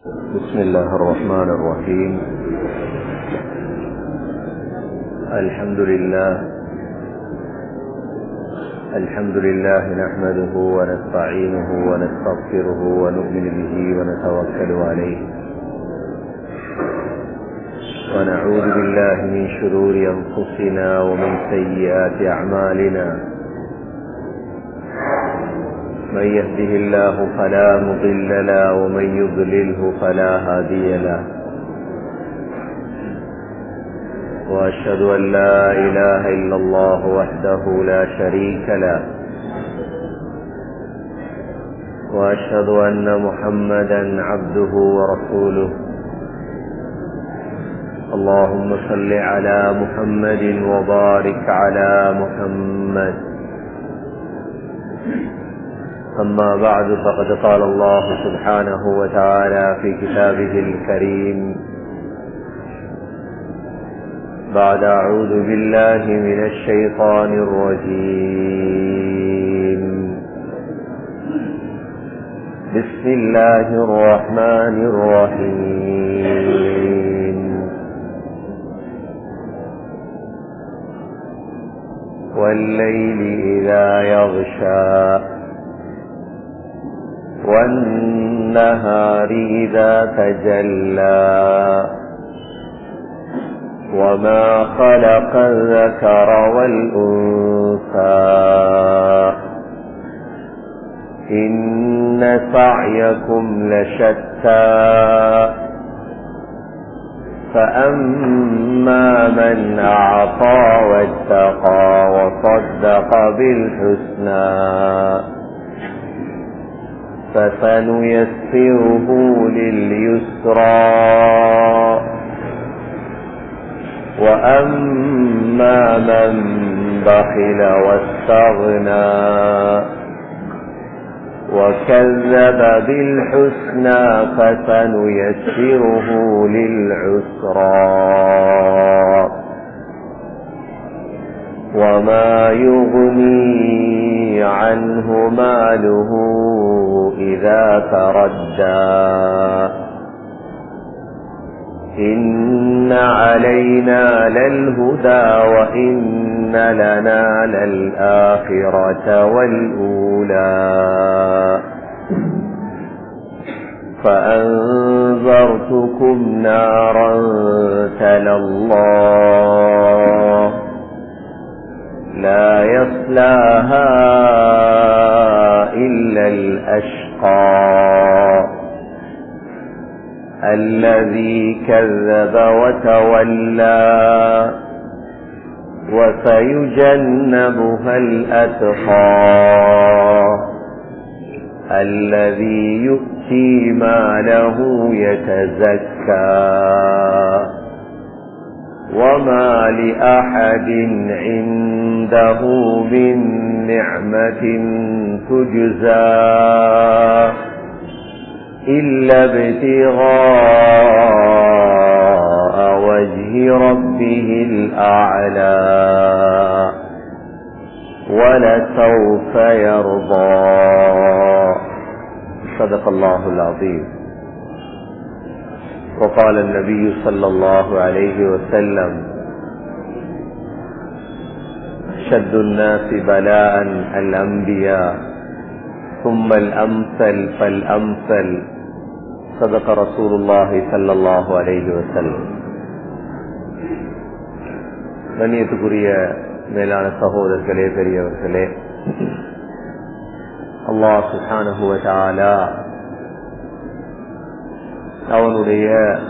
بسم الله الرحمن الرحيم الحمد لله الحمد لله نحمده ونستعينه ونستغفره ونؤمن به ونتوكل عليه ونعوذ بالله من شرور أنفسنا ومن سيئات أعمالنا من يهده الله فلا مضل له ومن يضلله فلا هادي له وأشهد أن لا إله إلا الله وحده لا شريك له وأشهد أن محمدا عبده ورسوله اللهم صل على محمد وبارك على محمد أما بعد فقد قال الله سبحانه وتعالى في كتابه الكريم بعد أعوذ بالله من الشيطان الرجيم بسم الله الرحمن الرحيم والليل إذا يغشى والنهار إذا تجلى وما خلق الذكر والأنثى إن سعيكم لشتى فأما من أعطى واتقى وصدق بالحسنى فسنيسره لليسرى وأما من بخل واستغنى وكذب بالحسنى فسنيسره للعسرى وما يغني عنه ماله إذا تردى إن علينا للهدى وإن لنا للآخرة والأولى فأنذرتكم نارا تلى الله لا يصلاها إلا الأشقى الذي كذب وتولى وسيجنبها الأتقى الذي يؤتي ماله يتزكى وما لأحد عنده من نعمة تجزى إلا ابتغاء وجه ربه الأعلى ولسوف يرضى صدق الله العظيم وقال النبي صلى الله عليه وسلم شد الناس بلاء الأنبياء ثم الأمثل فالأمثل صدق رسول الله صلى الله عليه وسلم கண்ணியத்துக்குரிய மேலான சகோதரர்களே பெரியவர்களே அல்லாஹ் சுஹானுவதாலா அவனுடைய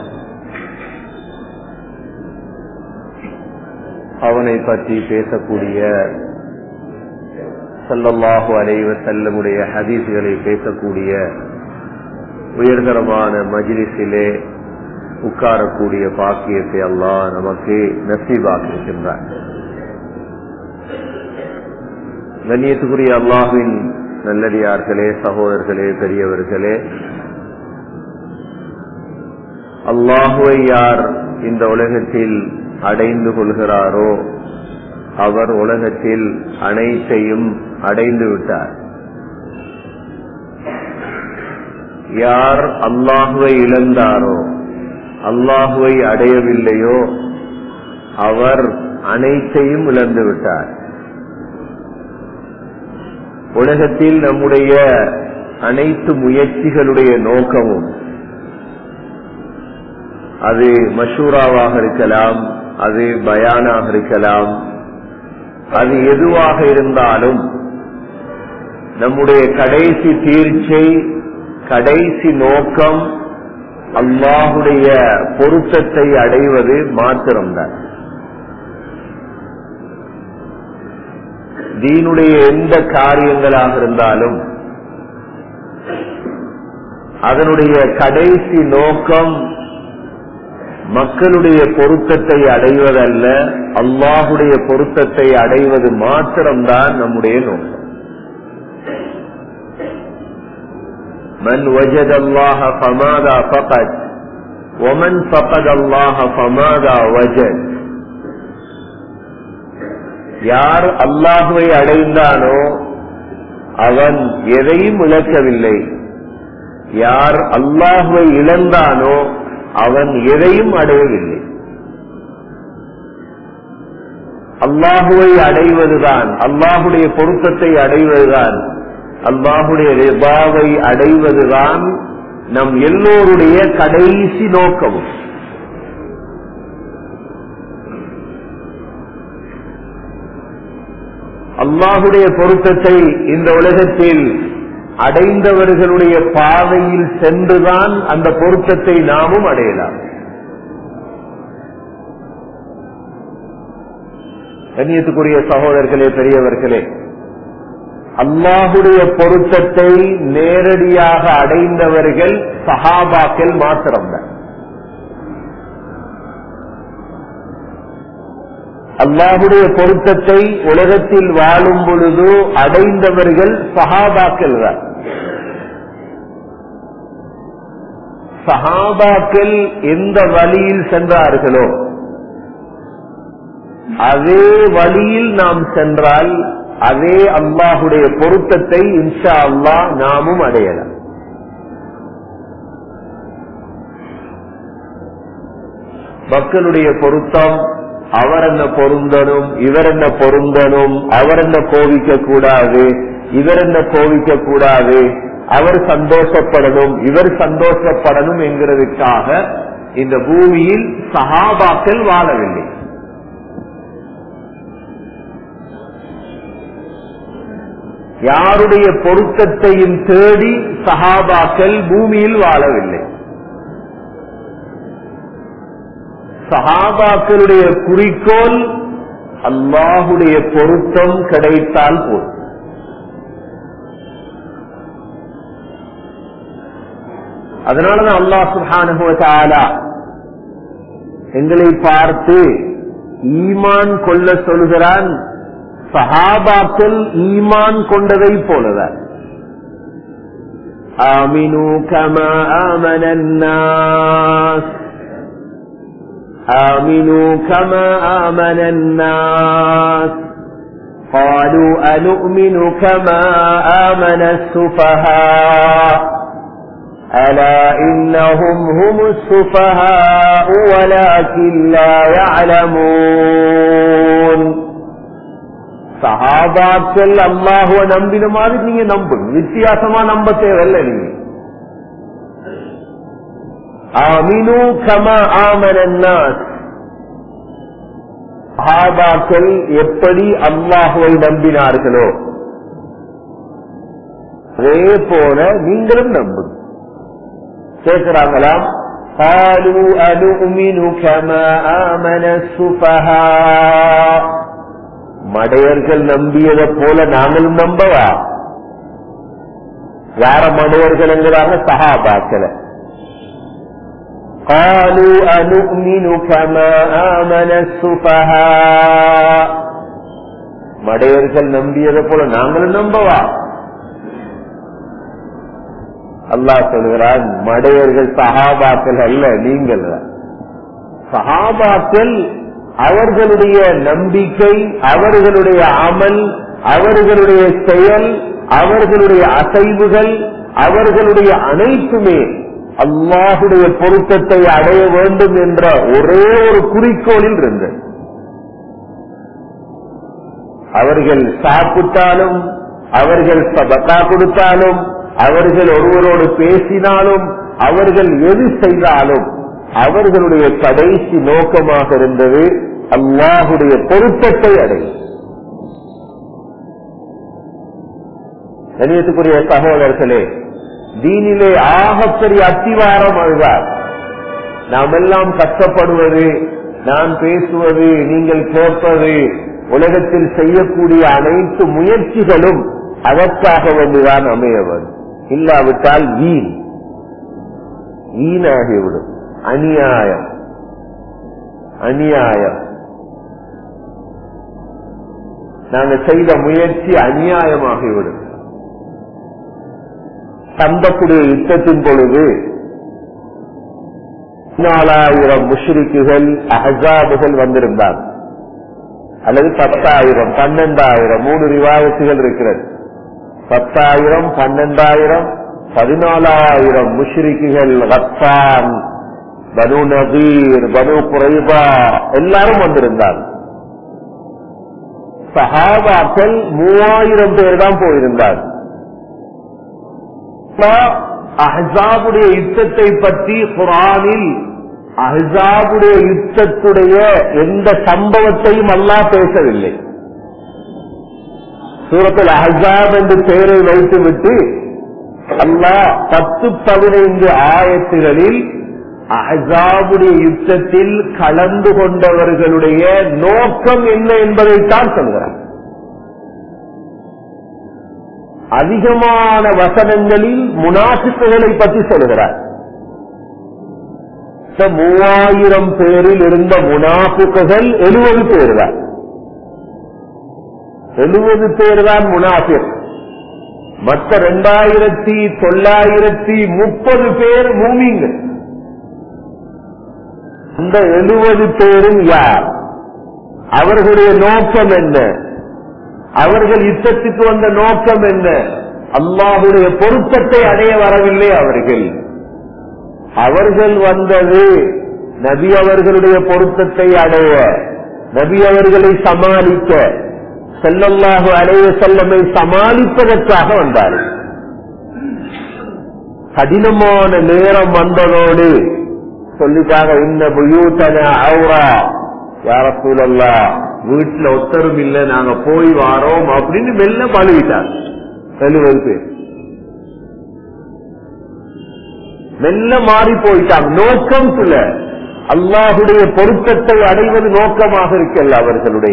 அவனை பற்றி பேசக்கூடிய சல்லல்லாஹு அலைவர் செல்லமுடைய ஹதீஸ்களை பேசக்கூடிய உயர்தரமான மஜிலிஸிலே உட்காரக்கூடிய பாக்கியத்தை அல்லாஹ் நமக்கு நசீபாக்கிருக்கின்றார் கண்ணியத்துக்குரிய அல்லாஹின் நல்லடியார்களே சகோதரர்களே பெரியவர்களே அல்லாஹுவை யார் இந்த உலகத்தில் அடைந்து கொள்கிறாரோ அவர் உலகத்தில் அனைத்தையும் அடைந்து விட்டார் யார் அல்லாஹுவை இழந்தாரோ அல்லாஹுவை அடையவில்லையோ அவர் அனைத்தையும் இழந்து விட்டார் உலகத்தில் நம்முடைய அனைத்து முயற்சிகளுடைய நோக்கமும் அது மஷூராவாக இருக்கலாம் அது பயானாக இருக்கலாம் அது எதுவாக இருந்தாலும் நம்முடைய கடைசி தீர்ச்சை கடைசி நோக்கம் அல்லாஹுடைய பொருத்தத்தை அடைவது மாத்திரம்தான் தீனுடைய எந்த காரியங்களாக இருந்தாலும் அதனுடைய கடைசி நோக்கம் மக்களுடைய பொருத்தத்தை அடைவதல்ல அல்லாஹுடைய பொருத்தத்தை அடைவது மாத்திரம்தான் நம்முடைய நோக்கம் من وجد الله فماذا فقد ومن فقد الله فماذا وجد யார் அல்லாஹுவை அடைந்தானோ அவன் எதையும் இழக்கவில்லை யார் அல்லாஹுவை இழந்தானோ அவன் எதையும் அடையவில்லை அல்லாஹுவை அடைவதுதான் அல்லாஹுடைய பொருத்தத்தை அடைவதுதான் அல்லாஹுடைய ரிபாவை அடைவதுதான் நம் எல்லோருடைய கடைசி நோக்கமும் அல்லாஹுடைய பொருத்தத்தை இந்த உலகத்தில் அடைந்தவர்களுடைய பாதையில் சென்றுதான் அந்த பொருத்தத்தை நாமும் அடையலாம் கண்ணியத்துக்குரிய சகோதரர்களே பெரியவர்களே அல்லாஹுடைய பொருத்தத்தை நேரடியாக அடைந்தவர்கள் சஹாபாக்கள் மாத்திரம்தான் அல்லாஹுடைய பொருத்தத்தை உலகத்தில் வாழும் பொழுது அடைந்தவர்கள் சஹாபாக்கள் தான் சஹாபாக்கள் எந்த வழியில் சென்றார்களோ அதே வழியில் நாம் சென்றால் அதே அல்லாஹுடைய பொருத்தத்தை இன்ஷா அல்லாஹ் நாமும் அடையலாம் மக்களுடைய பொருத்தம் அவர் என்ன பொருந்தனும் இவர் என்ன பொருந்தனும் அவர் என்ன கோவிக்க கூடாது இவர் என்ன கோவிக்க கூடாது அவர் சந்தோஷப்படணும் இவர் சந்தோஷப்படணும் என்கிறதுக்காக இந்த பூமியில் சகாபாக்கள் வாழவில்லை யாருடைய பொருத்தத்தையும் தேடி சகாபாக்கள் பூமியில் வாழவில்லை சகாபாக்களுடைய குறிக்கோள் அல்லாஹுடைய பொருத்தம் கிடைத்தால் போதும் அதனாலதான் அல்லாஹ் சுஹானுபவத்தாலா எங்களை பார்த்து ஈமான் கொள்ள சொல்கிறான் சஹாபாக்கள் ஈமான் கொண்டதை போலதான் ஆமினு கமா ஆமனன்னாஸ் آمنوا كما آمن الناس قالوا أنؤمن كما آمن السفهاء ألا إنهم هم السفهاء ولكن لا يعلمون சஹாபாக்கள் அல்லாஹுவ நம்பின மாதிரி நீங்க நம்புங்க வித்தியாசமா நம்ப தேவையில்லை நீங்க ஆமினு கம ஆமனன்னாஸ் சஹாபாக்கள் எப்படி அல்லாஹுவை நம்பினார்களோ அதே போல நீங்களும் நம்புங்க கேட்கிறாங்களாம் قالوا أنؤمن كما آمن السفهاء மடையர்கள் நம்பியதை போல நாங்களும் நம்பவா யார மடையர்கள் என்கிறாங்க சஹாபாக்களை قالوا أنؤمن كما آمن السفهاء மடையர்கள் நம்பியதை போல நாங்களும் நம்பவா அல்லாஹ் சொல்கிறான் மடையர்கள் சஹாபாக்கள் அல்ல நீங்கள் சஹாபாக்கள் அவர்களுடைய நம்பிக்கை அவர்களுடைய அமல் அவர்களுடைய செயல் அவர்களுடைய அசைவுகள் அவர்களுடைய அனைத்துமே அல்லாஹுடைய பொருத்தத்தை அடைய வேண்டும் என்ற ஒரே ஒரு குறிக்கோளில் இருந்தது அவர்கள் சாப்பிட்டாலும் அவர்கள் சபக்கா கொடுத்தாலும் அவர்கள் ஒருவரோடு பேசினாலும் அவர்கள் எது செய்தாலும் அவர்களுடைய கடைசி நோக்கமாக இருந்தது அல்லாஹுடைய பொருத்தத்தை அடையும் கணியத்துக்குரிய சகோதரர்களே தீனிலே ஆகப்பெரிய அத்திவாரம் அதுதான் நாம் எல்லாம் கஷ்டப்படுவது நான் பேசுவது நீங்கள் கேட்பது உலகத்தில் செய்யக்கூடிய அனைத்து முயற்சிகளும் அதற்காக வேண்டிதான் அமையவர் இல்லாவிட்டால் வீண் வீணாகிவிடும் அநியாயம் அநியாயம் நாங்கள் செய்த முயற்சி அநியாயமாகிவிடும் சந்தக்குடைய யுத்தத்தின் பொழுது நாலாயிரம் முஷ்ரிக்குகள் அஹாபுகள் வந்திருந்தார் அல்லது பத்தாயிரம் பன்னெண்டாயிரம் மூணு ரிவாயத்துகள் இருக்கிறது பத்தாயிரம் பன்னெண்டாயிரம் பதினாலாயிரம் முஷ்ரிக்குகள் ரத்தான் பனு நபீர் பனு குறைபா எல்லாரும் வந்திருந்தார் சஹாபாக்கள் மூவாயிரம் பேர் தான் போயிருந்தார் அஹாபுடைய யுத்தத்தை பற்றி குரானில் அஹாபுடைய யுத்தத்துடைய எந்த சம்பவத்தையும் அல்லாஹ் பேசவில்லை சூரத்தில் அஹாப் என்று பெயரை வைத்துவிட்டு அல்லாஹ் பத்து பதினைந்து ஆயத்துகளில் அஹாபுடைய யுத்தத்தில் கலந்து கொண்டவர்களுடைய நோக்கம் என்ன என்பதைத்தான் சொல்கிறார் அதிகமான வசனங்களில் முனாசிப்புகளை பற்றி சொல்கிறார் மூவாயிரம் பேரில் இருந்த முனாஃபிக்குகள் எழுபது பேர் தான் எழுபது பேர் தான் முனாஃபிக் மற்ற ரெண்டாயிரத்தி தொள்ளாயிரத்தி முப்பது பேர் மூமிங்க இந்த எழுபது பேரும் யார் அவர்களுடைய நோக்கம் என்ன அவர்கள் யுத்தத்துக்கு வந்த நோக்கம் என்ன அல்லாஹுடைய பொருத்தத்தை அடைய வரவில்லை அவர்கள் அவர்கள் வந்தது நபி அவர்களுடைய பொருத்தத்தை அடைய நபி அவர்களை சமாளிக்க செல்லல்லாஹு அடைய செல்லமை சமாளிப்பதற்காக வந்தார்கள் கடினமான நேரம் வந்ததோடு சொல்லிட்டாங்க இந்த புயூத்தன அவுரா யார சூழல்லா வீட்டுல ஒத்தரும் இல்ல நாங்க போய் வாரோம் அப்படின்னு மெல்ல பழுவிட்டார் எழுபது பேர் மெல்ல மாறி போயிட்டாங்க நோக்கம் சில அல்லாஹுடைய பொருத்தத்தை அடைவது நோக்கமாக இருக்கல்ல அவர்களுடைய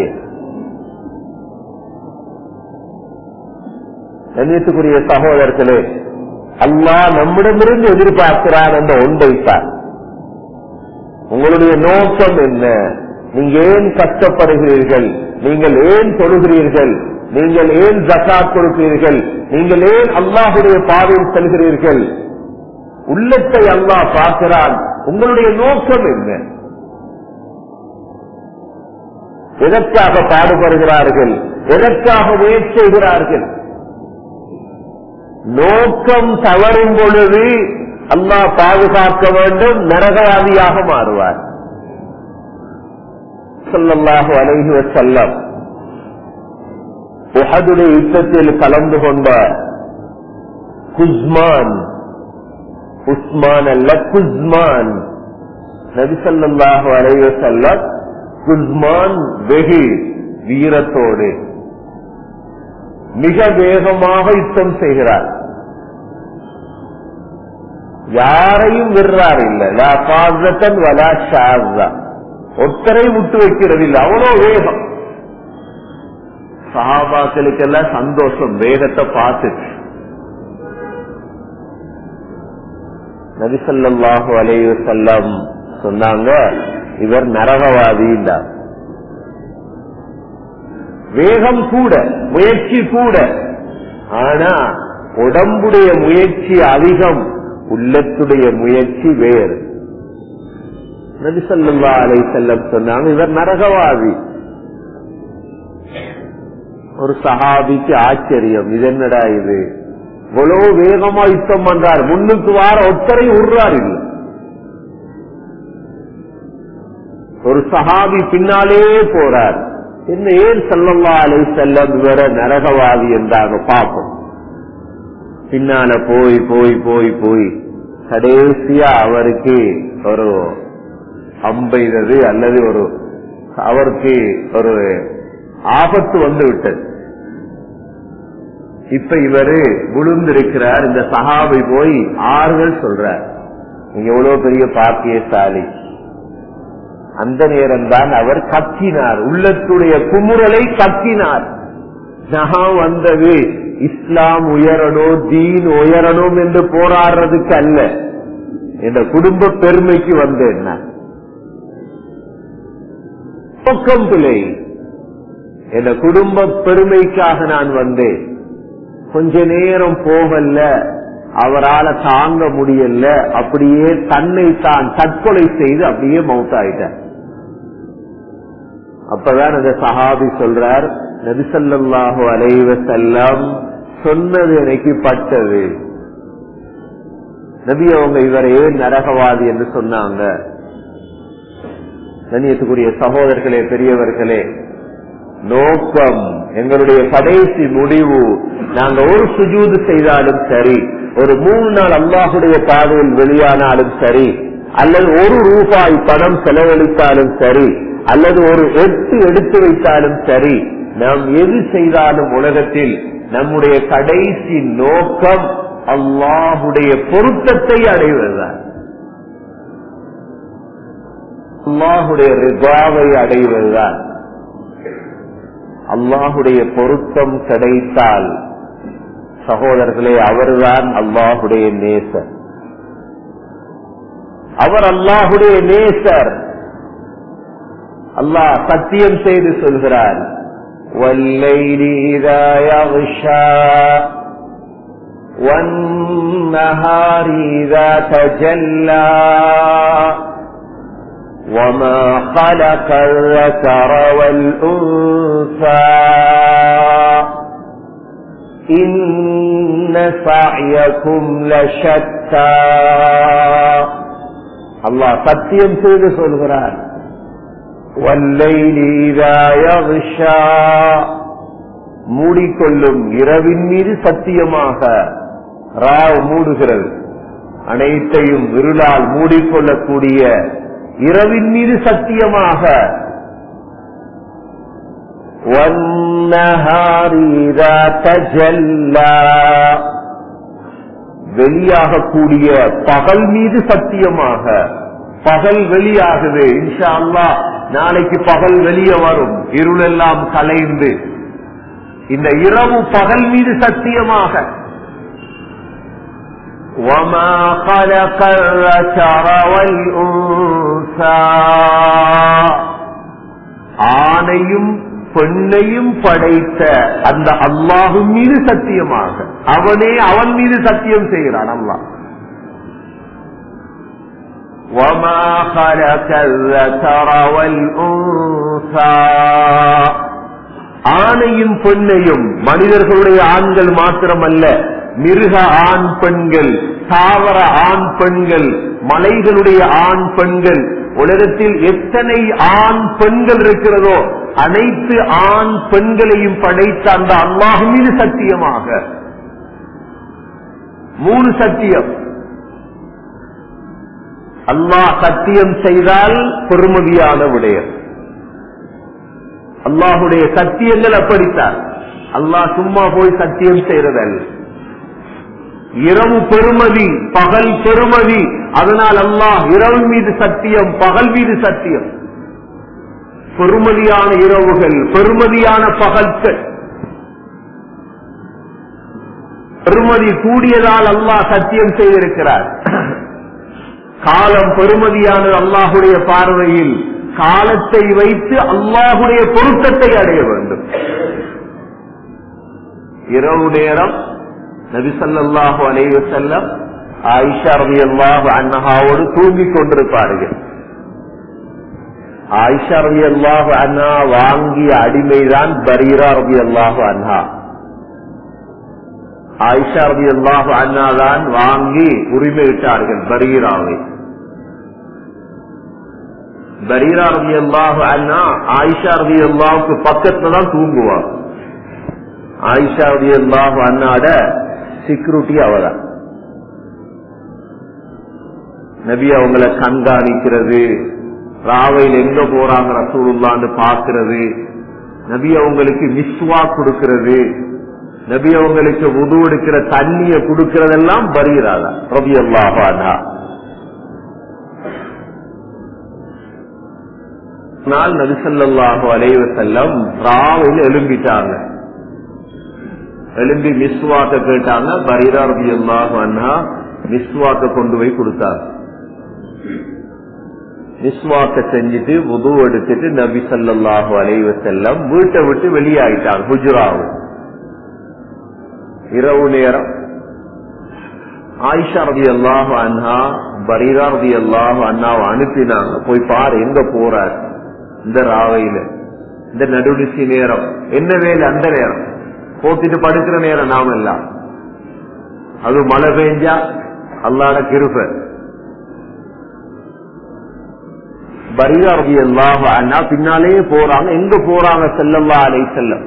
கண்ணியத்துக்குரிய சகோதரர்களே அல்லாஹ் நம்மிடமிருந்து எதிர்பார்க்கிறார் என்ற ஒன்றைத்தான் உங்களுடைய நோக்கம் என்ன நீங்க ஏன் கஷ்டப்படுகிறீர்கள் நீங்கள் ஏன் தொழுகிறீர்கள் நீங்கள் ஏன் ஜக்காத் கொடுக்கிறீர்கள் நீங்கள் ஏன் அல்லாஹுடைய பாதையில் செல்கிறீர்கள் உள்ளத்தை அல்லாஹ் பார்க்கிறான் உங்களுடைய நோக்கம் என்ன எதற்காக பாடுபடுகிறார்கள் எதற்காக முயற்சி செய்கிறார்கள் நோக்கம் தவறும் பொழுது அல்லாஹ் பாதுகாக்க வேண்டும் நரகவாதியாக மாறுவார் சொல்லல்லாஹு அலைஹி வசல்லம் உஹதுடைய யுத்தத்தில் கலந்து கொண்ட குஸ்மான் உஸ்மான் அல்ல குஸ்மான் நபிசல்லாஹு அலைஹி வசல்லம் குஸ்மான் வெகு வீரத்தோடு மிக வேகமாக யுத்தம் செய்கிறார் யாரையும் விடுறார் இல்ல லா பாசத்தன் வலா ஷாஸா ஒத்தரை விட்டு வைக்கிறது இல்லை அவ்வளோ வேகம் சஹாபாக்களுக்கெல்லாம் சந்தோஷம் வேகத்தை பார்த்து நபிசல்லாஹு அலைய செல்லம் சொன்னாங்க இவர் நரகவாதி வேகம் கூட முயற்சி கூட ஆனா உடம்புடைய முயற்சி அதிகம் உள்ளத்துடைய முயற்சி வேறு நபிசல்லா அலை செல்லம் சொன்னாங்க இவர் நரகவாதி ஒரு சஹாபிக்கு ஆச்சரியம் இது என்னடா இது இவ்வளவு வேகமா யுத்தம் பண்றார் முன்னுக்கு வார ஒத்தரை உருறார் இல்ல ஒரு சஹாபி பின்னாலே போறார் என்ன ஏன் செல்லல்லா அலை செல்லம் வேற நரகவாதி என்றாங்க பார்ப்போம் பின்னால போய் போய் போய் போய் கடைசியா அவருக்கு ஒரு அம்பெய்தது அல்லது ஒரு அவருக்கு ஒரு ஆபத்து வந்து விட்டது இப்ப இவரு விழுந்திருக்கிறார் இந்த சஹாபி போய் ஆறுதல் சொல்றார் நீங்க எவ்வளவு பெரிய பாக்கியசாலி அந்த நேரம் தான் அவர் கத்தினார் உள்ளத்துடைய குமுறலை கத்தினார் நான் வந்தது இஸ்லாம் உயரணும் தீன் உயரணும் என்று போராடுறதுக்கு அல்ல என்ற குடும்ப பெருமைக்கு வந்தேன் நான் நோக்கம் பிழை என்ற குடும்ப பெருமைக்காக நான் வந்தேன் கொஞ்ச நேரம் போகல அவரால் தாங்க முடியல அப்படியே தன்னை தான் தற்கொலை செய்து அப்படியே மவுத்தாயிட்டார் அப்பதான் அந்த சஹாபி சொல்றார் நபிசல்லாஹு அலைவ செல்லம் சொன்னது எனக்கு பட்டது நபி அவங்க இவரை ஏன் நரகவாதி என்று சொன்னாங்க கண்ணியத்துக்குரிய சகோதரர்களே பெரியவர்களே நோக்கம் எங்களுடைய கடைசி முடிவு நாங்க ஒரு சுஜூது செய்தாலும் சரி ஒரு மூணு நாள் அல்லாஹுடைய பாதையில் வெளியானாலும் சரி அல்லது ஒரு ரூபாய் பணம் செலவழித்தாலும் சரி அல்லது ஒரு எட்டு எடுத்து வைத்தாலும் சரி நாம் எது செய்தாலும் உலகத்தில் நம்முடைய கடைசி நோக்கம் அல்லாஹுடைய பொருத்தத்தை அடைவதுதான் அல்லாஹுடைய ரிபாவை அடைவதுதான் அல்லாஹுடைய பொருத்தம் கிடைத்தால் சகோதரர்களே அவர்தான் அல்லாஹுடைய நேசர் அவர் அல்லாஹுடைய நேசர் அல்லாஹ் சத்தியம் செய்து சொல்கிறார் والليل إذا يغشى والنهار إذا تجلى وما خلق الذكر والأنثى إن سعيكم لشتى الله சத்தியம் செய்து சொல்கிறார் والليل إذا يغشى மூடிக்கொள்ளும் இரவின் மீது சத்தியமாக ராவ் மூடுகிறது அனைத்தையும் இருளால் மூடிக்கொள்ளக்கூடிய இரவின் மீது சத்தியமாக وَالنَّهَارِ إِذَا تَجَلَّى வெளியாகக்கூடிய பகல் மீது சத்தியமாக பகல் வெளியாகுது இன்ஷா அல்லா நாளைக்கு பகல் வெளியே வரும் இருளெல்லாம் கலைந்து இந்த இரவு பகல் மீது சத்தியமாக وما خلق الذكر والأنثى ஆணையும் பெண்ணையும் படைத்த அந்த அல்லாஹு மீது சத்தியமாக அவனே அவன் மீது சத்தியம் செய்கிறான் அல்லாஹ் وما خلق الذكر والأنثى ஆணையும் பெண்ணையும் மனிதர்களுடைய ஆண்கள் மாத்திரமல்ல மிருக ஆண் பெண்கள் தாவர ஆண் பெண்கள் மலைகளுடைய ஆண் பெண்கள் உலகத்தில் எத்தனை ஆண் பெண்கள் இருக்கிறதோ அனைத்து ஆண் பெண்களையும் படைத்த அந்த அல்லாஹ் மீது சத்தியமாக மூணு சத்தியம் அல்லாஹ் சத்தியம் செய்தால் பெருமதியான விடயம் அல்லாஹுடைய சத்தியங்கள் அப்படித்தான் அல்லாஹ் சும்மா போய் சத்தியம் செய்யறதல்ல இரவு பெருமதி பகல் பெருமதி அதனால் அல்லாஹ் இரவு மீது சத்தியம் பகல் மீது சத்தியம் பெருமதியான இரவுகள் பெருமதியான பகல்கள் பெருமதி கூடியதால் அல்லாஹ் சத்தியம் செய்திருக்கிறார் காலம் பெருமதியானது அல்லாஹுடைய பார்வையில் காலத்தை வைத்து அல்லாஹுடைய பொருத்தத்தை அடைய வேண்டும் இரவு நேரம் நபிசல்லாஹு அலைவ செல்லம் ஆயிஷா ரவி அல்லாஹு அன்னஹாவோடு தூங்கிக் கொண்டிருப்பார்கள் ஆயிஷா ரவி அல்லாஹு அண்ணா வாங்கிய அடிமைதான் பரீரா ரவி அல்லாஹு அன்ஹா ஆயிஷா ரவி அல்லாஹு அண்ணாதான் வாங்கி உரிமையிட்டார்கள் பரீராவை பரீரா ரவி அல்லாஹு அண்ணா ஆயிஷா ரவி அல்லாவுக்கு பக்கத்துல தான் தூங்குவார் ஆயிஷா ரவி அல்லாஹு அண்ணாட செக்யூரிட்டி அவதான் நபி அவங்களை கண்காணிக்கிறது ராவையில் எங்க போறாங்க ரசூலுல்லான்னு பாக்குறது நபி அவங்களுக்கு மிஸ்வா கொடுக்கிறது நபி அவங்களுக்கு உது எடுக்கிற தண்ணிய கொடுக்கறதெல்லாம் பரீராதா ரபி அல்லாஹானா நாள் நபிசல்லாஹு அலைவ செல்லம் ராவையில் எழும்பிட்டாங்க எழும்பி மிஸ்வாக்க கேட்டாங்க பரீரா ரபி அல்லாஹு அண்ணா மிஸ்வாக்க கொண்டு போய் கொடுத்தாங்க மிஸ்வாக்க செஞ்சுட்டு உது எடுத்துட்டு நபி சல்லாஹு அலைவ செல்லம் வீட்டை விட்டு வெளியாயிட்டாங்க குஜராவு இரவு நேரம் ஆயிஷா ரதி அல்லாஹு அண்ணா பரீரா ரதி அல்லாஹு அண்ணாவை அனுப்பினாங்க போய் பாரு எங்க போறார் இந்த ராவையில இந்த நடுநிசி நேரம் என்ன வேலை அந்த நேரம் போத்திட்டு படுக்கிற நேரம் நாம எல்லாம் அது மழை பெஞ்சா அல்லாட கிருப பரீரா ரதி அல்லாஹு அண்ணா பின்னாலே போறாங்க எங்க போறாங்க செல்லல்லா அலை செல்லம்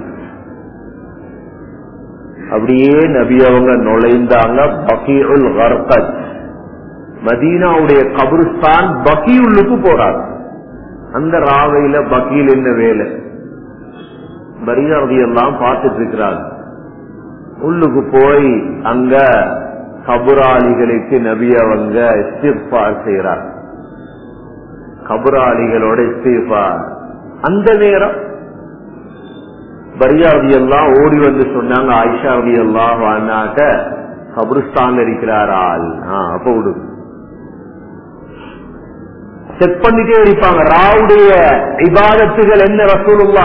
அப்படியே நபி அவங்க நுழைந்தாங்க பகீருல் கர்கத் மதீனாவுடைய கபருஸ்தான் பகீவுக்கு போறாங்க அந்த ராவையில பகீல் என்ன வேலை பரிகாரதி எல்லாம் பார்த்துட்டு இருக்கிறாங்க உள்ளுக்கு போய் அங்க கபுராளிகளுக்கு நபி அவங்க இஸ்திஃபார் செய்யறாங்க கபுராளிகளோட இஸ்திஃபார் அந்த நேரம் பரியாதி எல்லாம் ஓடி வந்து சொன்னாங்க ஆயிஷா ரவி எல்லாம் வாழ்நாட்ட கபருஸ்தான் இருக்கிறார் ஆள் அப்ப விடு செக் பண்ணிட்டே இருப்பாங்க ராவுடைய இபாதத்துகள் என்ன ரசூலுல்லா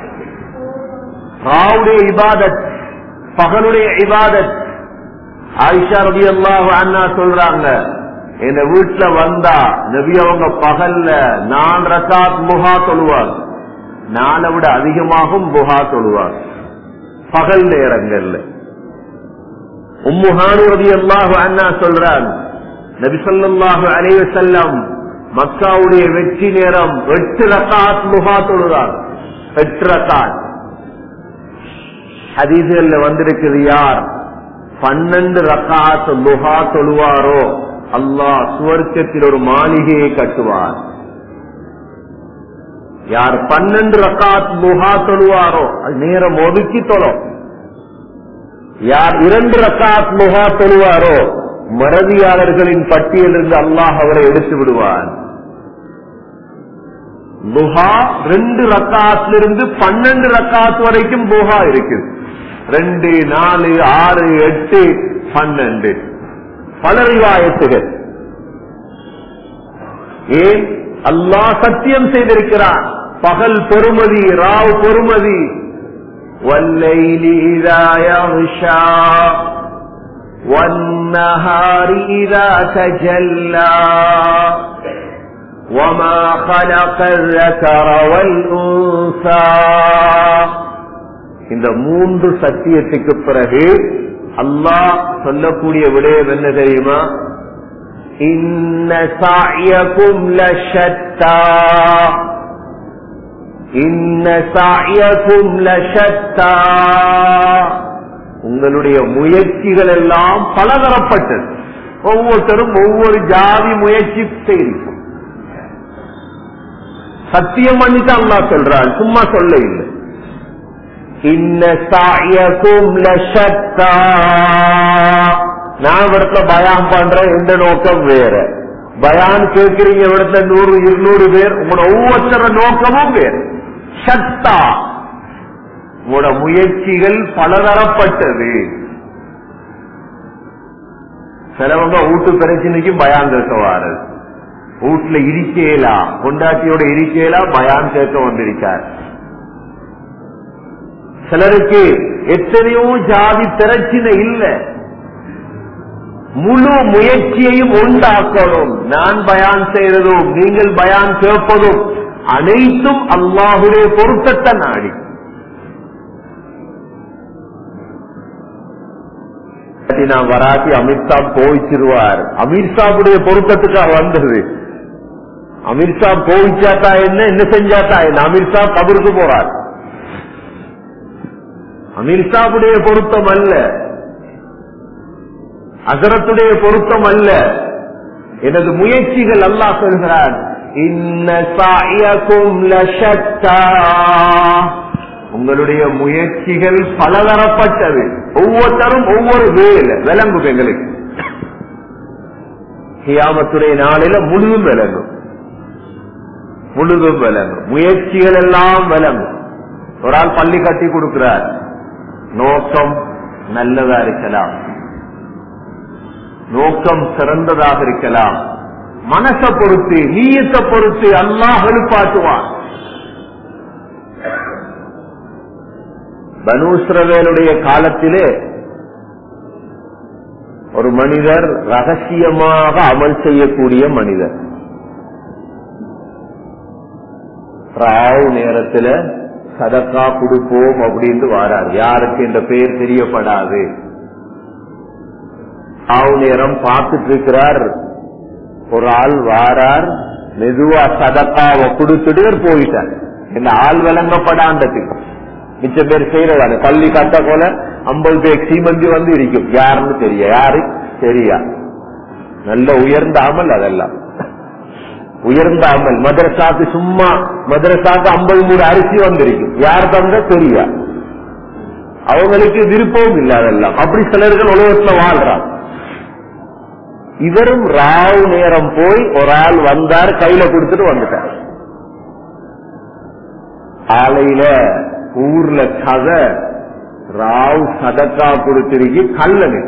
ராவுடைய இபாதத் பகலுடைய இபாதத் ஆயிஷா ரவி எல்லாம் அண்ணா சொல்றாங்க என் வீட்டுல வந்தா நபி அவங்க பகல்ல நான் ரசாத் முகா சொல்லுவாங்க நாளை விட அதிகமாகவும் புகா தொழுவார் பகல் நேரங்கள்ல உம்முஹானுவதி அல்லாஹு அண்ணா சொல்றான் நபிசல்லாஹு அலைவ செல்லம் மக்காவுடைய வெற்றி நேரம் எட்டு ரக்காத் முகா தொழுதார் எட்டு ரக்காத் ஹதீசுகள்ல வந்திருக்குது யார் பன்னெண்டு ரக்காத் முகா தொழுவாரோ அல்லாஹ் சுவர்க்கத்தில் ஒரு மாளிகையை கட்டுவார் யார் பன்னெண்டு ரக்காத் முகா தொழுவாரோ அது நேரம் ஒதுக்கி தொழும் யார் இரண்டு ரக்காத் முகா தொழுவாரோ மறதியாளர்களின் பட்டியலிருந்து அல்லாஹ் அவரை எடுத்து விடுவார் புகா ரெண்டு ரக்காத்திலிருந்து பன்னெண்டு ரக்காத் வரைக்கும் புகா இருக்குது ரெண்டு நாலு ஆறு எட்டு பன்னெண்டு பல ரிவாயத்துகள் ஏன் அல்லாஹ் சத்தியம் செய்திருக்கிறான் பகல் பொறுமதி ராவ் பொறுமதி والليل إذا يغشى والنهار إذا تجلى وما خلق الذكر والأنثى இந்த மூன்று சத்தியத்துக்கு பிறகு அல்லாஹ் சொல்லக்கூடிய விடயம் என்ன தெரியுமா இன்ன சாயக்கும் லஷத்தா இன்ன சாயக்கும் லஷத்தா உங்களுடைய முயற்சிகள் எல்லாம் பலதரப்பட்டது ஒவ்வொருத்தரும் ஒவ்வொரு ஜாதி முயற்சி செய்திருக்கும் சத்தியம் பண்ணிட்டு அல்லா சொல்றான் சும்மா சொல்ல இல்லை இன்ன சாயக்கும் லஷத்தா நான் இடத்துல பயான் பண்றேன் எந்த நோக்கம் வேற பயான் கேட்கிறீங்க இடத்துல நூறு இருநூறு பேர் உங்களோட ஒவ்வொருத்தர நோக்கமும் வேறு சத்தா உங்களோட முயற்சிகள் பலதரப்பட்டது சிலவங்க வீட்டு பிரச்சனைக்கும் பயான் கேட்க வாரது வீட்டுல இருக்கேலா கொண்டாட்டியோட இருக்கேலா பயான் கேட்க வந்திருக்கார் சிலருக்கு எத்தனையோ ஜாதி பிரச்சனை இல்லை முழு முயற்சியையும் உண்டாக்கணும் நான் பயான் செய்யறதும் நீங்கள் பயான் கேட்பதும் அனைத்தும் அல்லாஹுடைய பொருத்தத்தை நாடி இல்லாட்டி நான் வராட்டி அமித்ஷா கோவிச்சிருவார் அமித்ஷாவுடைய பொருத்தத்துக்காக வந்தது அமித்ஷா கோவிச்சாத்தா என்ன என்ன செஞ்சாத்தா என்ன அமித்ஷா கபருக்கு போறார் அமித்ஷாவுடைய பொருத்தம் அல்ல அசரத்துடைய பொருத்தம் அல்ல எனது முயற்சிகள் அல்லாஹ் சொல்கிறார் இன்ன சாயக்கும் லஷத்தா உங்களுடைய முயற்சிகள் பலதரப்பட்டது ஒவ்வொருத்தரும் ஒவ்வொரு வேலை விளங்கும் எங்களுக்கு கியாமத்துடைய நாளில முழுதும் விளங்கும் முழுதும் விளங்கும் முயற்சிகள் எல்லாம் விளங்கும் ஒரு ஆள் பள்ளி கட்டி கொடுக்கிறார் நோக்கம் நல்லதா இருக்கலாம் நோக்கம் சிறந்ததாக இருக்கலாம் மனசை பொறுத்து நீயத்தை பொறுத்து அல்லாஹ் எழுப்பாட்டுவான் பனூஸ்ரவேலுடைய காலத்திலே ஒரு மனிதர் ரகசியமாக அமல் செய்யக்கூடிய மனிதர் ராவ் நேரத்துல சதக்கா கொடுப்போம் அப்படின்னு வாரார் யாருக்கு இந்த பெயர் தெரியப்படாது ராவ் நேரம் பார்த்துட்டு இருக்கிறார் ஒரு ஆள் வாரார் மெதுவா சதக்காவை கொடுத்துட்டு போயிட்டார் இந்த ஆள் விளங்கப்படாண்டதுக்கு மிச்ச பேர் செய்யறதான பள்ளி கட்ட போல ஐம்பது பேர் சீமந்தி வந்து இருக்கும் யாருன்னு தெரிய யாரு தெரியா நல்ல உயர்ந்த அமல் அதெல்லாம் உயர்ந்த அமல் மதரசாக்கு சும்மா மதரசாக்கு ஐம்பது மூணு அரிசி வந்திருக்கும் யார் தந்த தெரியா அவங்களுக்கு விருப்பமும் இல்லை அதெல்லாம் அப்படி சிலர்கள் உலகத்துல வாழ்றாங்க இவரும் ராவ் நேரம் போய் ஒரு ஆள் வந்தார் கையில கொடுத்துட்டு வந்துட்டார் காலையில ஊர்ல கதை ராவ் சதக்கா கொடுத்திருக்கி கல்லனு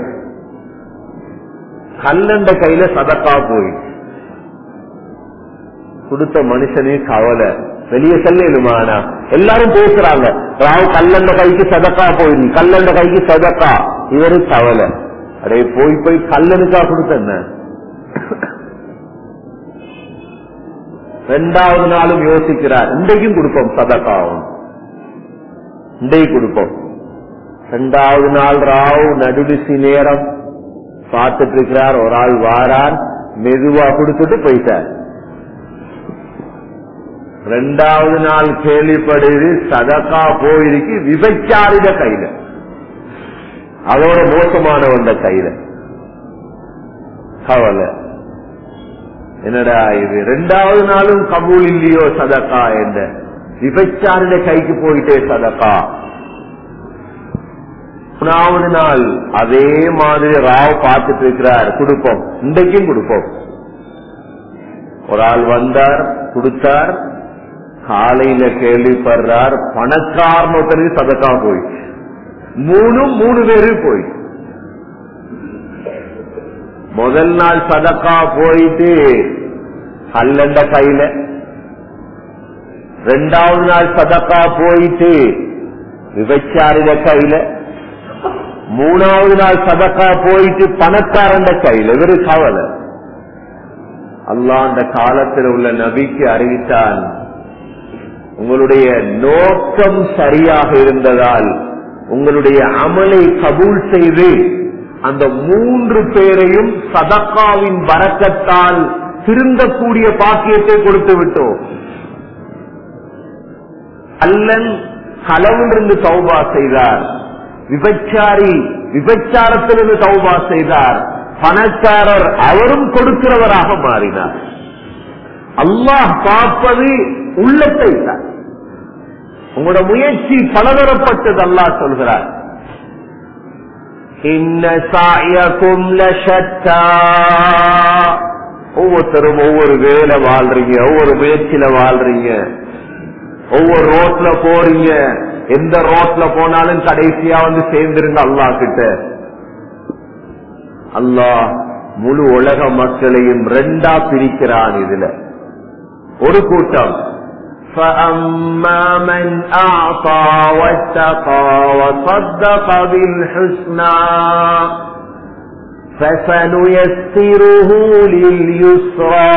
கல்லண்ட கையில சதக்கா போய் கொடுத்த மனுஷனே கவலை வெளியே செல்லுமானா எல்லாரும் பேசுறாங்க ராவ் கல்லண்ட கைக்கு சதக்கா போயிரு கல்லண்ட கைக்கு சதக்கா இவரு கவலை அடே போய் போய் கல்லனுக்கா கொடுத்த என்ன ரெண்டாவது நாளும் யோசிக்கிறார் இன்றைக்கும் கொடுப்போம் சதக்காவும் இன்றைக்கு கொடுப்போம் ரெண்டாவது நாள் ராவ் நடுவிசி நேரம் பார்த்துட்டு இருக்கிறார் ஒரு ஆள் வாரார் மெதுவா கொடுத்துட்டு போயிட்டார் ரெண்டாவது நாள் கேள்விப்படுது சதக்கா போயிருக்கு விபச்சாரிட கையில அதோட மோசமானவன் கையில கவலை என்னடா இது ரெண்டாவது நாளும் கபூல் இல்லையோ சதக்கா என்ற விபச்சாரிட கைக்கு போயிட்டே சதக்கா மூணாவது நாள் அதே மாதிரி ராவ் பார்த்துட்டு இருக்கிறார் கொடுப்போம் இன்றைக்கும் கொடுப்போம் ஒரு ஆள் வந்தார் கொடுத்தார் காலையில கேள்விப்படுறார் பணக்காரனொருத்தருக்கு சதக்கா போயிடுச்சு மூணும் மூணு பேரு போய் முதல் நாள் சதக்கா போயிட்டு கல்லண்ட கையில ரெண்டாவது நாள் சதக்கா போயிட்டு விபச்சாரிட கையில மூணாவது நாள் சதக்கா போயிட்டு பணக்காரண்ட கையில இவரு கவலை அல்லா அந்த காலத்தில் உள்ள நபிக்கு அறிவித்தான் உங்களுடைய நோக்கம் சரியாக இருந்ததால் உங்களுடைய அமலை கபூல் செய்து அந்த மூன்று பேரையும் சதக்காவின் வரக்கத்தால் திருந்தக்கூடிய பாக்கியத்தை கொடுத்து விட்டோம் அல்லன் களவிலிருந்து தௌபா செய்தார் விபச்சாரி விபச்சாரத்திலிருந்து தௌபா செய்தார் பணக்காரர் அவரும் கொடுக்கிறவராக மாறினார் அல்லாஹ் பார்ப்பது உள்ளத்தை தான் உங்களோட முயற்சி பலதரப்பட்டது அல்லாஹ் சொல்கிறார் இன்ன சாயக்கும் லஷத்தா ஒவ்வொருத்தரும் ஒவ்வொரு வேலை வாழ்றீங்க ஒவ்வொரு முயற்சியில வாழ்றீங்க ஒவ்வொரு ரோட்ல போறீங்க எந்த ரோட்ல போனாலும் கடைசியா வந்து சேர்ந்திருந்த அல்லா கிட்ட அல்லாஹ் முழு உலக மக்களையும் ரெண்டா பிரிக்கிறான் இதுல ஒரு கூட்டம் فأما من أعطى واتقى وصدق بالحسنى فسنيسره لليسرى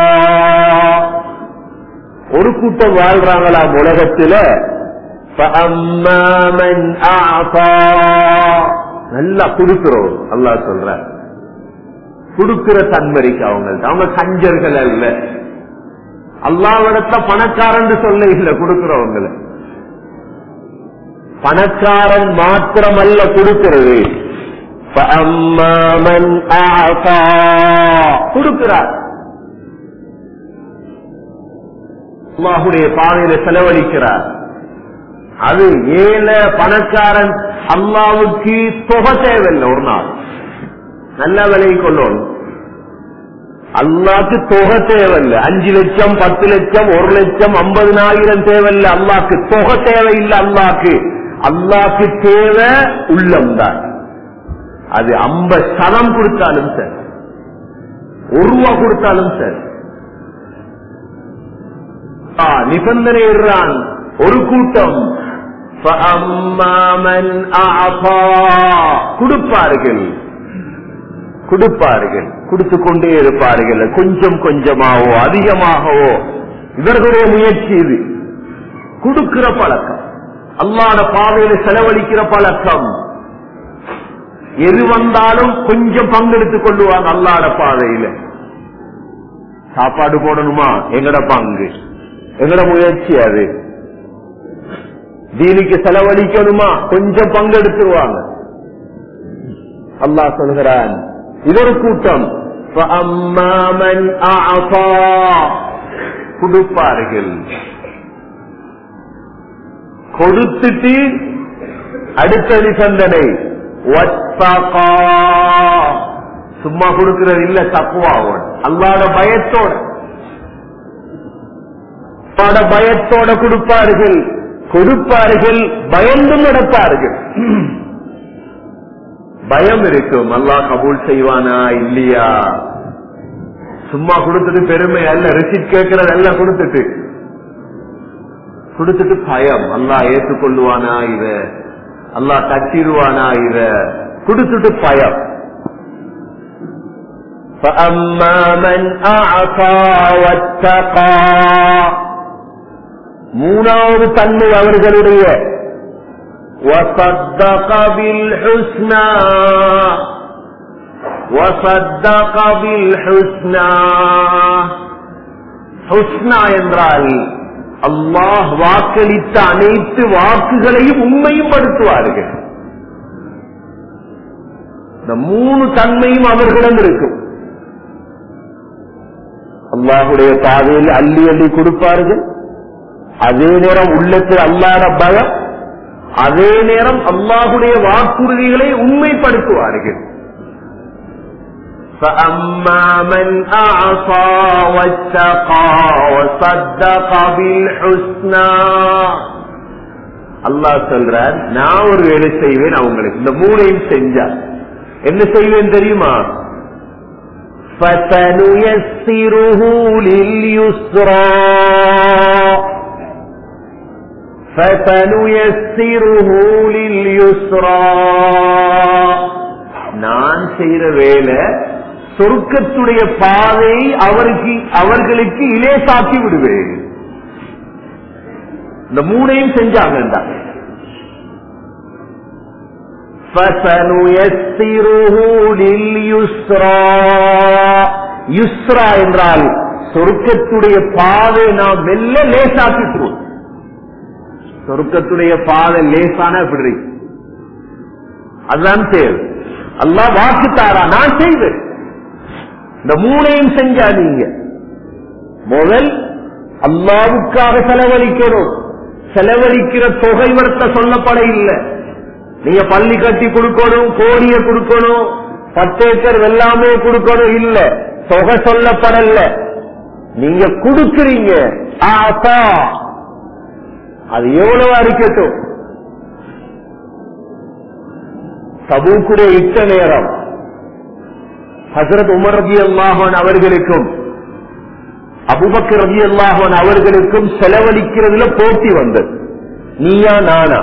ஒரு கூட்டம் வாழ்றாங்களாம் உலகத்துல فأما من أعطى நல்லா கொடுக்கிறோம் அல்லா சொல்ற கொடுக்கிற தன்மரிக்கு அவங்கள்ட்ட அவங்க கஞ்சர்கள் அல்ல அல்லாவிடத்த பணக்காரன் சொல்ல இல்ல கொடுக்கிறவங்களை பணக்காரன் மாத்திரமல்ல கொடுக்கிறது கொடுக்கிறார் அல்லாஹுடைய பாதையில செலவழிக்கிறார் அது ஏழை பணக்காரன் அல்லாவுக்கு தொகை தேவையில்லை ஒரு நாள் நல்ல விலையை கொள்ளணும் அல்லாக்கு தொகை தேவையில்லை அஞ்சு லட்சம் பத்து லட்சம் ஒரு லட்சம் ஐம்பதுனாயிரம் தேவையில்லை அல்லாக்கு தொகை தேவையில்லை அல்லாக்கு அல்லாக்கு தேவை உள்ளம் தான் அது ஐம்பது சதம் கொடுத்தாலும் சார் ஒரு ரூபா கொடுத்தாலும் சார் நிபந்தனை இடுறான் ஒரு கூட்டம் கொடுப்பார்கள் கொடுப்பார்கள் கொடுத்து கொண்டே இருப்பார்கள் கொஞ்சம் கொஞ்சமாவோ அதிகமாகவோ இவர்களுடைய முயற்சி இது கொடுக்கிற பழக்கம் அல்லாத பாதையில செலவழிக்கிற பழக்கம் எது வந்தாலும் கொஞ்சம் பங்கெடுத்துக் கொள்ளுவாங்க அல்லாத பாதையில சாப்பாடு போடணுமா எங்கட பங்கு எங்கட முயற்சி அது தீனிக்கு செலவழிக்கணுமா கொஞ்சம் பங்கெடுத்துருவாங்க அல்லாஹ் சொல்கிறான் இதொரு கூட்டம் கொடுப்பார்கள் கொடுத்துட்டு அடுத்த நிபந்தனை சும்மா கொடுக்கிறது இல்ல தப்புவாவோட அல்லாத பயத்தோட பயத்தோட கொடுப்பார்கள் கொடுப்பார்கள் பயந்து நடப்பார்கள் பயம் இருக்கும் அல்லாஹ் கபூல் செய்வானா இல்லையா சும்மா கொடுத்துட்டு பெருமை அல்ல ரிசிட் கேட்கறது எல்லாம் கொடுத்துட்டு கொடுத்துட்டு பயம் அல்லாஹ் ஏற்றுக்கொள்ளுவானா இத அல்லாஹ் தட்டிடுவானா இத கொடுத்துட்டு பயம் فأما من أعطى واتقى மூணாவது தன்மை அவர்களுடைய وصدق بالحسنى وصدق بالحسنى حسنى என்றால் அல்லாஹ் வாக்களித்த அனைத்து வாக்குகளையும் உண்மையும் படுத்துவார்கள் இந்த மூணு தன்மையும் அவர்களிடம் இருக்கும் அல்லாஹுடைய பாதையில் அள்ளி அள்ளி கொடுப்பார்கள் அதே நேரம் உள்ளத்தில் அல்லாத பயம் அதே நேரம் அல்லாஹுடைய வாக்குறுதிகளை உண்மைப்படுத்துவார்கள் فأما من أعصى واتقى وصدق بالحسنى அல்லாஹ் சொல்றார் நான் ஒரு வேலை செய்வேன் அவங்களுக்கு இந்த மூணையும் செஞ்சா என்ன செய்வேன் தெரியுமா فَسَنُيَسِّرُهُ لِلْيُسْرَى فَسَنُيَسِّرُهُ لِلْيُسْرَى நான் செய்யற வேலை சொர்க்கத்துடைய பாதை அவருக்கு அவர்களுக்கு இலேசாக்கி விடுவேன் இந்த மூணையும் செஞ்சாங்க فَسَنُيَسِّرُهُ لِلْيُسْرَى யுஸ்ரா என்றால் சொர்க்கத்துடைய பாதை நாம் மெல்ல லேசாக்கிட்டுருவோம் சொர்க்கத்துடைய பாதை லேசான எப்படி அதுதான் தேவை அல்லா வாக்குத்தாரா நான் செய்வேன் இந்த மூணையும் செஞ்சா நீங்க முதல் அல்லாவுக்காக செலவழிக்கணும் செலவழிக்கிற தொகை வர்த்த சொல்லப்பட இல்லை நீங்க பள்ளி கட்டி கொடுக்கணும் கோடிய கொடுக்கணும் பத்து ஏக்கர் எல்லாமே கொடுக்கணும் இல்ல தொகை சொல்லப்படல நீங்க கொடுக்கிறீங்க ஆசா அது எவ்வளவா இருக்கட்டும் தபூக்குடைய இட்ட நேரம் ஹசரத் உமர் ரபி அல்லாஹன் அவர்களுக்கும் அபுபக்கர் ரபி அல்லாஹன் அவர்களுக்கும் செலவழிக்கிறதுல போட்டி வந்தது நீயா நானா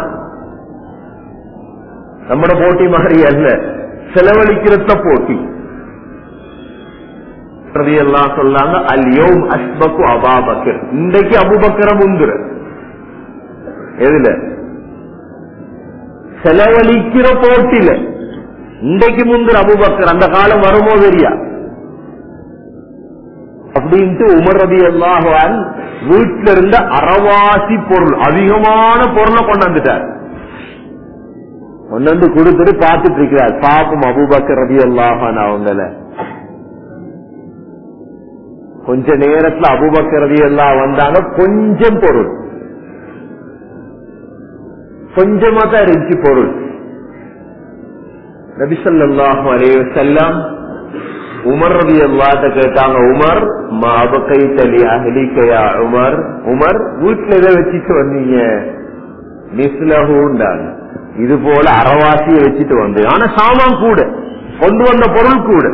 நம்மட போட்டி மாதிரி அல்ல செலவழிக்கிறத போட்டி எல்லாம் சொல்லாங்க அல்யோம் அஸ்பக்கு அபாபக்கர் இன்றைக்கு அபுபக்கரம் உந்துற எதுல செலவழிக்கிற போட்டில இன்றைக்கு முந்திர அபுபக்கர் அந்த காலம் வருமோ தெரியா அப்படின்ட்டு உமர் ரதி அல்லாஹான் வீட்டில இருந்த அறவாசி பொருள் அதிகமான பொருளை கொண்டாந்துட்டார் கொண்டாந்து கொடுத்துட்டு பார்த்துட்டு இருக்கிறார் பாப்பம் அபுபக்கர் ரதி அல்லாஹான் அவங்கள கொஞ்ச நேரத்துல அபுபக்கர் ரதி எல்லாம் வந்தாங்க கொஞ்சம் பொருள் கொஞ்சமா தான் இருந்துச்சு பொருள் நபிசல்லாஹு அலைய செல்லம் உமர் ரவி அல்லாட்ட கேட்டாங்க உமர் மாபக்கை தலி அகலிக்கையா உமர் உமர் வீட்டுல எதை வச்சுட்டு வந்தீங்க மிஸ்லஹூண்டாங்க இது போல அறவாசியை வச்சுட்டு வந்தேன் ஆனா சாமான் கூட கொண்டு வந்த பொருள் கூட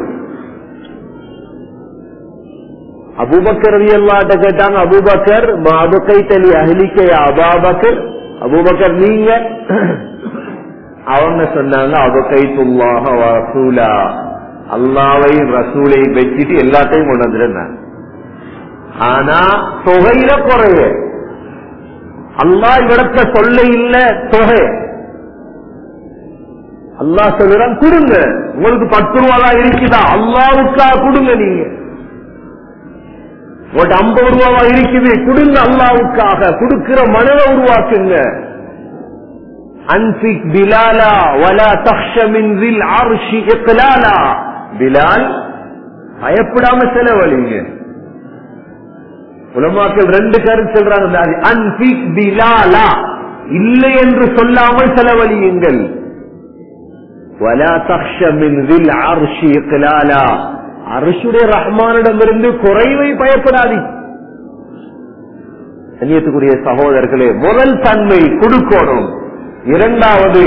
அபூபக்கர் ரவி அல்லாட்ட கேட்டாங்க அபூபக்கர் மாபக்கை தலி அகலிக்கையா அபாபக்கர் அபூபக்கர் நீங்க அவங்க சொன்னாங்க அபகைத்துல்லாஹ ரசூலா அல்லாவை ரசூலை வச்சுட்டு எல்லாத்தையும் கொண்டு வந்துருந்தாங்க ஆனா தொகையில குறைய அல்லா இவிடத்த சொல்ல இல்ல தொகை அல்லா சொல்லுறான் கொடுங்க உங்களுக்கு பத்து ரூபாதான் இருக்குதா அல்லாவுக்கா கொடுங்க நீங்க உங்கள்ட்ட ஐம்பது ரூபாவா இருக்குது கொடுங்க அல்லாவுக்காக கொடுக்கிற மனதை உருவாக்குங்க அன்பிக் பிலாலா வலா தக்ஷமின் வில் ஆர்ஷி இக்லாலா பிலால் பயப்படாம செலவழிங்க உலமாக்கள் ரெண்டு கருத்து சொல்றாங்க அன்பிக் பிலாலா இல்லை என்று சொல்லாமல் செலவழியுங்கள் வலா தக்ஷமின் வில் ஆர்ஷி இக்லாலா அரசுடைய ரஹ்மானிடமிருந்து குறைவை பயப்படாதி கண்ணியத்துக்குரிய சகோதரர்களே முதல் தன்மை கொடுக்கணும் இரண்டாவது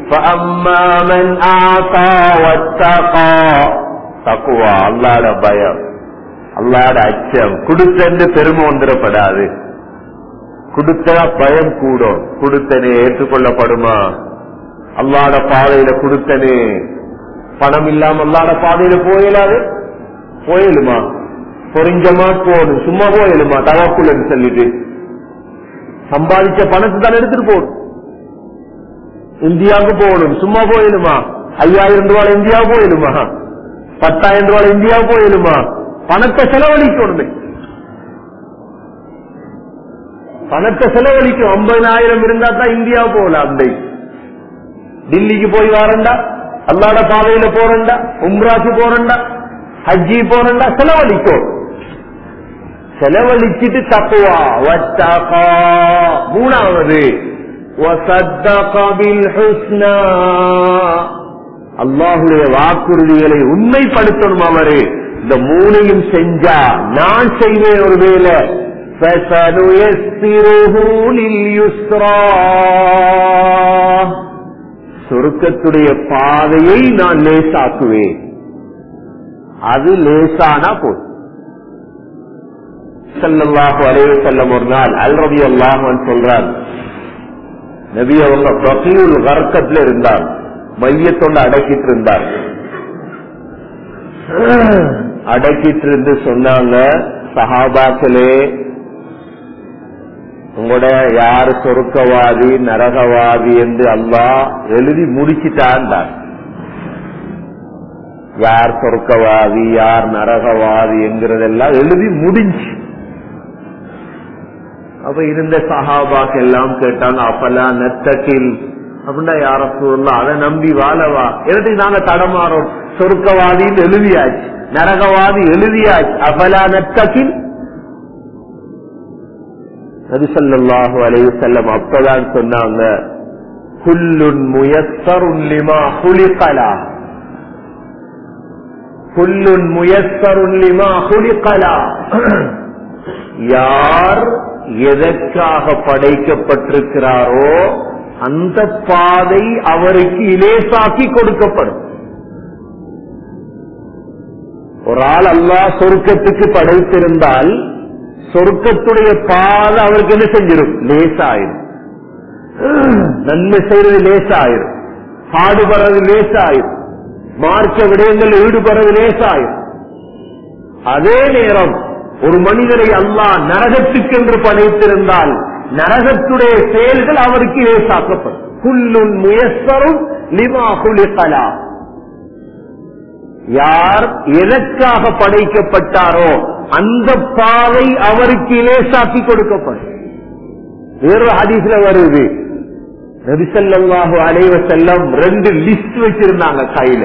தக்குவா அல்லாட பயம் அல்லாட அச்சம் கொடுத்தென்று பெருமை வந்துடப்படாது கொடுத்தா பயம் கூடும் கொடுத்தனே ஏற்றுக்கொள்ளப்படுமா அல்லாட பாதையில கொடுத்தனே பணம் இல்லாம அல்லாட பாதையில போயலாது போயலுமா பொறிஞ்சமா போகணும் சும்மா போயலுமா தவக்குள்ளன்னு சொல்லிட்டு சம்பாதிச்ச பணத்தை தான் எடுத்துட்டு போகணும் இந்தியாவுக்கு போகணும் சும்மா போயிடுமா ஐயாயிரம் ரூபாய் இந்தியா போயிடுமா பத்தாயிரம் ரூபாய் இந்தியா போயிடுமா பணத்தை செலவழிக்கணுமே பணத்தை செலவழிக்கும் ஐம்பதாயிரம் இருந்தா தான் இந்தியா போகலாம் அந்த டில்லிக்கு போய் வரண்டா அல்லாட பாதையில போறண்டா உம்ராக்கு போறண்டா ஹஜ்ஜி போறண்டா செலவழிக்கும் செலவழிச்சிட்டு தப்புவா வட்டாக்கா மூணாவது அல்லாஹுடைய வாக்குறுதிகளை உண்மைப்படுத்தணும் அவரு இந்த மூணையும் செஞ்சா நான் செய்வேன் ஒரு வேலை சொருக்கத்துடைய பாதையை நான் லேசாக்குவேன் அது லேசானா போதும் செல்லல்லாஹு அலைய செல்லம் ஒரு நாள் அல் ரவி அல்லாஹன் சொல்றார் நபி அவங்க பசியுள் வர்க்கத்துல இருந்தார் மையத்தோட அடக்கிட்டு இருந்தார் அடக்கிட்டு இருந்து சொன்னாங்க சஹாபாக்களே உங்களோட யார் சொருக்கவாதி நரகவாதி என்று அல்லா எழுதி முடிச்சிட்டான் யார் சொர்க்கவாதி யார் நரகவாதி என்கிறதெல்லாம் எழுதி முடிஞ்சு அப்ப இருந்த சஹாபாக்கு எல்லாம் கேட்டாங்க அப்பலா நெத்தக்கில் அப்படின்னா யார சொல்லலாம் அதை நம்பி வாழவா எனக்கு நாங்க தடமாறோம் சொர்க்கவாதின்னு எழுதியாச்சு நரகவாதி எழுதியாச்சு அப்பலா நெத்தக்கில் நபிசல்லாஹு அலைஹி செல்லம் அப்பதான் சொன்னாங்க குல்லுன் முயஸ்ஸருன் லிமா ஹுலிகலா குல்லுன் முயஸ்ஸருன் லிமா ஹுலிகலா யார் எதற்காக படைக்கப்பட்டிருக்கிறாரோ அந்த பாதை அவருக்கு இலேசாக்கி கொடுக்கப்படும் ஒரு ஆள் அல்லா சொர்க்கத்துக்கு படைத்திருந்தால் சொர்க்கத்துடைய பாதை அவருக்கு என்ன செஞ்சிடும் லேசாயிரும் நன்மை செய்யறது லேசாயிரும் பாடுபடுறது லேசாயிரும் மார்க்க விடயங்கள் ஈடுபடுறது லேசாயிரும் அதே நேரம் ஒரு மனிதரை அல்லாஹ் நரகத்துக்கு என்று படைத்திருந்தால் நரகத்துடைய செயல்கள் அவருக்கு லேசாக்கப்படும் புல்லுன் முயஸ்வரும் லிமா குலிகலா யார் எதற்காக படைக்கப்பட்டாரோ அந்த பாவை அவருக்கு லேசாக்கி கொடுக்கப்படும் வேறு ஹதீஸ்ல வருது நபிசல்லாஹு அலைவ செல்லம் ரெண்டு லிஸ்ட் வச்சிருந்தாங்க கையில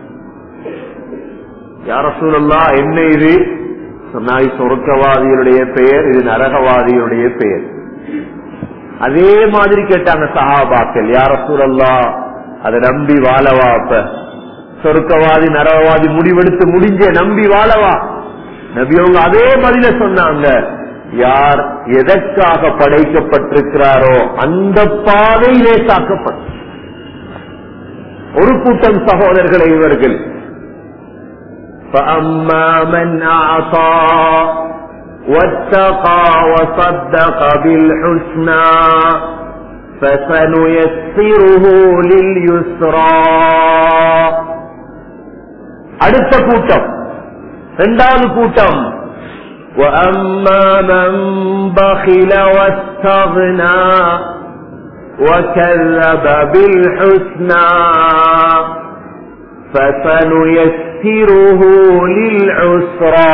யார சூழல்லா என்ன இது சொன்னாய் சொர்க்கவாதியுடைய பெயர் இது நரகவாதியுடைய பெயர் அதே மாதிரி கேட்டாங்க சஹாபாக்கள் யார சூழல்லா அதை நம்பி வாழவா அப்ப சொர்க்கவாதி நரகவாதி முடிவெடுத்து முடிஞ்ச நம்பி வாழவா நபி அவங்க அதே பதில சொன்னாங்க யார் எதற்காக படைக்கப்பட்டிருக்கிறாரோ அந்த பாதை லேசாக்கப்படும் ஒரு கூட்டம் சகோதரர்களை இவர்கள் فأما من أعطى واتقى وصدق بالحسنى فسنيسره لليسرى அடுத்த கூட்டம் இரண்டாவது கூட்டம் وأما من بخل واستغنى وكذب بالحسنى فسنيسره للعسرى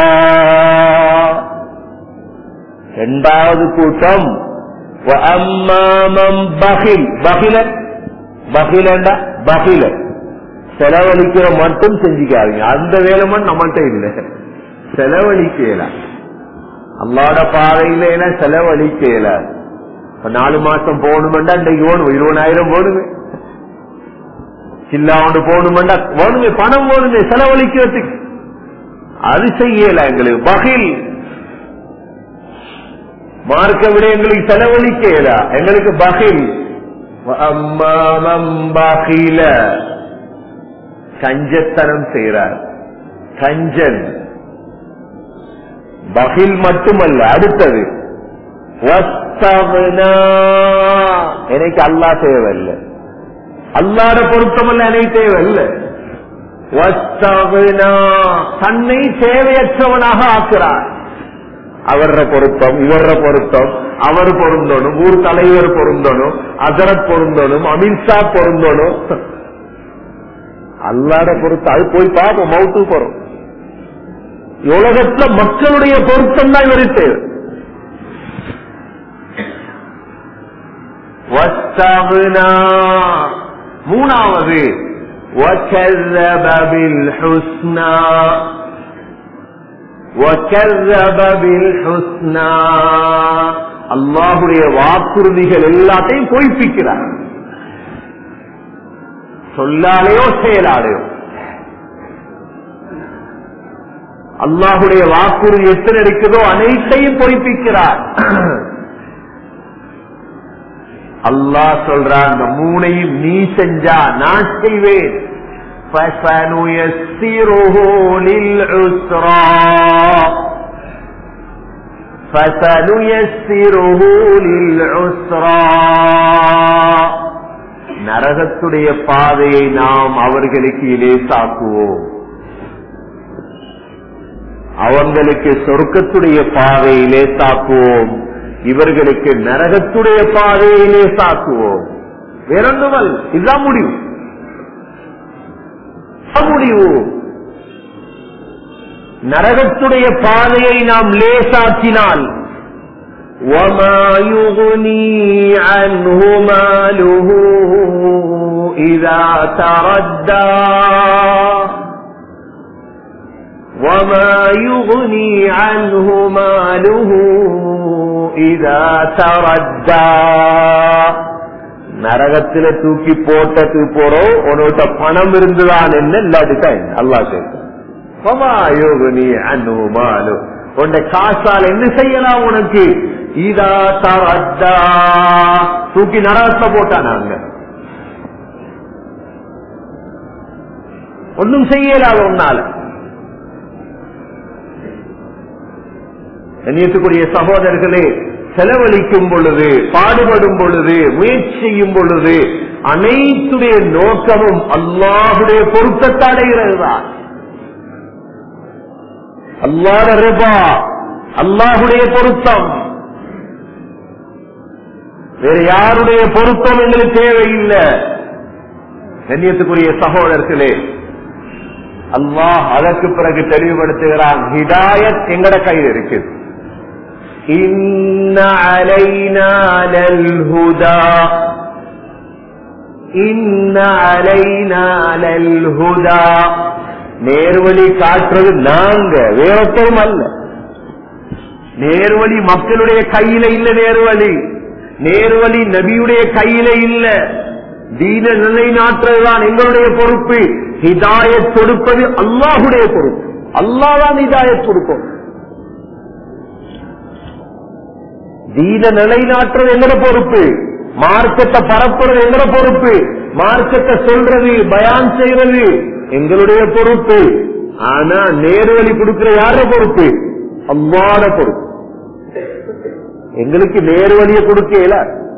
இரண்டாவது கூட்டம் وأما من بخل بخل بخل بخل செலவழிக்கிற மட்டும் செஞ்சுக்காதீங்க அந்த வேலை மட்டும் நம்மள்கிட்ட இல்லை செலவழிக்கல அல்லாட பாதையில செலவழிக்கல இப்ப நாலு மாசம் போகணுமெண்டா இன்றைக்கு போகணும் இருபதாயிரம் போடுங்க சில்லா ஒன்று போகணுமெண்டா போடுங்க பணம் போடுங்க செலவழிக்கிறதுக்கு அது செய்யல எங்களுக்கு பகில் மார்க்க விட எங்களுக்கு செலவழிக்கல எங்களுக்கு பகில் அம்மாமம் பகில கஞ்சத்தனம் செய்கிறார் கஞ்சன் பகில் மட்டுமல்ல அடுத்தது எனக்கு அல்லா தேவையில்ல அல்லாட பொருத்தமல்ல எனக்கு தேவையில்ல தன்னை தேவையற்றவனாக ஆக்குறார் அவர பொருத்தம் இவர பொருத்தம் அவர் பொருந்தணும் ஊர் தலைவர் பொருந்தணும் அதரத் பொருந்தணும் அமித்ஷா பொருந்தணும் அல்லாட பொருத்தம் அது போய் பார்ப்போம் மவுத்து போறோம் உலகத்துல மக்களுடைய பொருத்தம் தான் இவரு தேவை மூணாவது அல்லாஹுடைய வாக்குறுதிகள் எல்லாத்தையும் பொய்ப்பிக்கிறார் சொல்லாலேயோ செயலாலேயோ அல்லாஹுடைய வாக்குறுதி எத்தனை இருக்குதோ அனைத்தையும் பொய்ப்பிக்கிறார் அல்லாஹ் சொல்றான் அந்த மூணையும் நீ செஞ்சா நான் செய்வேன் فسنيسره للعسرى فسنيسره للعسرى நரகத்துடைய பாதையை நாம் அவர்களுக்கு லேசாக்குவோம் அவங்களுக்கு சொர்க்கத்துடைய பாதையை லேசாக்குவோம் இவர்களுக்கு நரகத்துடைய பாதையை லேசாக்குவோம் வேறொன்றுமல் இதுதான் முடிவு முடிவு நரகத்துடைய பாதையை நாம் லேசாக்கினால் وما يغني عنه ماله إذا تردى وما يغني عنه ماله إذا تردى நரகத்தில தூக்கி போட்டது போறோம் உன்னோட பணம் இருந்துதான் என்ன இல்லாட்டுக்கா அல்லா கேட்கும் அனுமாலு உன்னை காசால் என்ன செய்யலாம் உனக்கு இதா தரத்தா தூக்கி நரகத்தை போட்டானாங்க ஒன்னும் செய்யலாத உன்னால கண்ணியத்துக்குரிய சகோதரர்களே செலவழிக்கும் பொழுது பாடுபடும் பொழுது முயற்சி செய்யும் பொழுது அனைத்துடைய நோக்கமும் அல்லாஹுடைய பொருத்தத்தை அடைகிறது தான் அல்லாத ரிபா அல்லாஹுடைய பொருத்தம் வேற யாருடைய பொருத்தம் எங்களுக்கு தேவையில்லை கண்ணியத்துக்குரிய சகோதரர்களே அல்லாஹ் அதற்கு பிறகு தெளிவுபடுத்துகிறான் ஹிதாயத் எங்கட கையில் இருக்கு இன்ன அலைனா லல்ஹுதா இன்ன அலைனா லல்ஹுதா நேர்வழி காட்டுறது நாங்க வேறொத்தரும் அல்ல நேர்வழி மக்களுடைய கையில இல்ல நேர்வழி நேர்வழி நபியுடைய கையில இல்ல தீன நிலைநாட்டுறதுதான் எங்களுடைய பொறுப்பு ஹிதாயத் கொடுப்பது அல்லாஹுடைய பொறுப்பு அல்லாதான் ஹிதாயத் கொடுக்கும் தீன நிலைநாட்டுறது எங்கட பொறுப்பு மார்க்கத்தை பரப்புறது எங்கட பொறுப்பு மார்க்கத்தை சொல்றது பயான் செய்யறது எங்களுடைய பொறுப்பு ஆனா நேர்வழி கொடுக்கிற யார பொறுப்பு அம்மாட பொறுப்பு எங்களுக்கு நேர்வழியை கொடுக்கல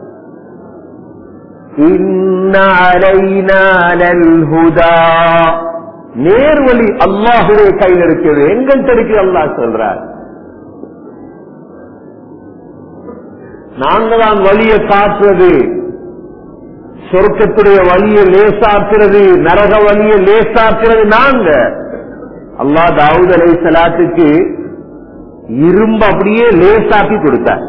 நேர்வழி அல்லாஹுடைய கையில் இருக்கிறது எங்கள்கிட்ட இருக்கு அல்லாஹ் சொல்றார் நாங்க தான் வழியை காட்டுறது சொர்க்கத்துடைய வழியை லேசாக்குறது நரக வழியை லேசாக்குறது நாங்க அல்லாஹ் தாவூத் அலை சலாத்துக்கு இரும்பு அப்படியே லேசாக்கி கொடுத்தார்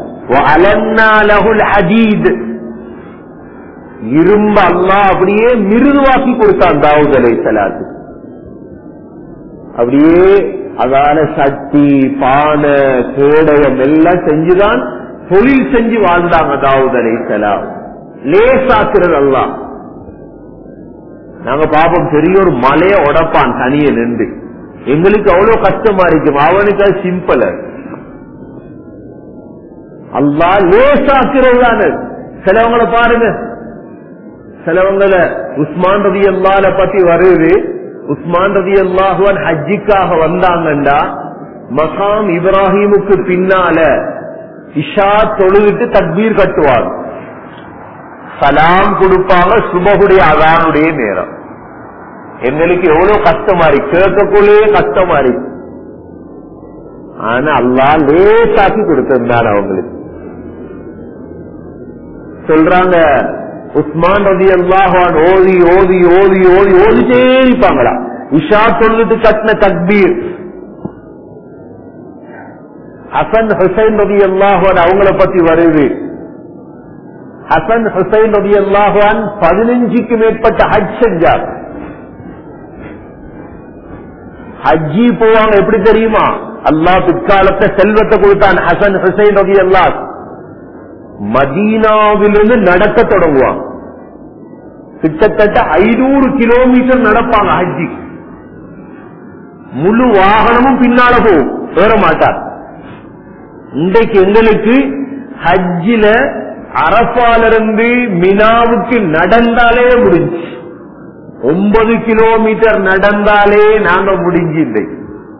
அதீத் இரும்பு அல்லாஹ் அப்படியே மிருதுவாக்கி கொடுத்தான் தாவூத் அலை சலாத்து அப்படியே அதான சட்டி பானை கேடயம் எல்லாம் செஞ்சுதான் தொழில் செஞ்சு வாழ்ந்தாங்க தாவூத் அலை சலாம் லேசாக்குறது அல்லா நாங்க பாப்போம் பெரிய ஒரு மலைய உடப்பான் தனிய நின்று எங்களுக்கு அவ்வளவு கஷ்டமா இருக்கும் அவனுக்கு அது சிம்பிள் அல்லா லேசாக்குறது தானே சிலவங்களை பாருங்க சிலவங்களை உஸ்மான் ரதி அல்லால பத்தி வருது உஸ்மான் ரதி அல்லாஹுவன் ஹஜ்ஜிக்காக வந்தாங்கண்டா மகாம் இப்ராஹிமுக்கு பின்னால இஷா தொழுவிட்டு தக்பீர் கட்டுவாங்க சலாம் கொடுப்பாங்க சுபகுடைய அதானுடைய நேரம் எங்களுக்கு எவ்வளவு கஷ்டமா இருக்கு கேட்கக்குள்ளே கஷ்டமா இருக்கு ஆனா அல்லா லேசாக்கி கொடுத்திருந்தார் அவங்களுக்கு சொல்றாங்க உஸ்மான் ரதி அல்லாஹான் ஓதி ஓதி ஓதி ஓதி ஓதிட்டே இருப்பாங்களா இஷா சொல்லிட்டு கட்டின தக்பீர் ஹசன் ஹுசைன் ரதி அல்லாஹான் அவங்கள பத்தி வருது ஹசன் ஹுசைன் ரதி அல்லாஹான் பதினஞ்சுக்கு மேற்பட்ட ஹஜ் செஞ்சார் ஹஜ்ஜி போவாங்க எப்படி தெரியுமா அல்லாஹ் பிற்காலத்தை செல்வத்தை கொடுத்தான் ஹசன் ஹுசைன் ரதி அல்லாஹ் மதீனாவிலிருந்து நடக்க தொடங்குவாங்க கிட்டத்தட்ட ஐநூறு கிலோமீட்டர் நடப்பாங்க ஹஜ்ஜி முழு வாகனமும் பின்னால போகும் ஏற மாட்டார் இன்றைக்கு எங்களுக்கு ஹஜ்ஜில அரபாலிருந்து மினாவுக்கு நடந்தாலே முடிஞ்சு ஒன்பது கிலோமீட்டர் நடந்தாலே நாங்க முடிஞ்சு இன்றைக்கு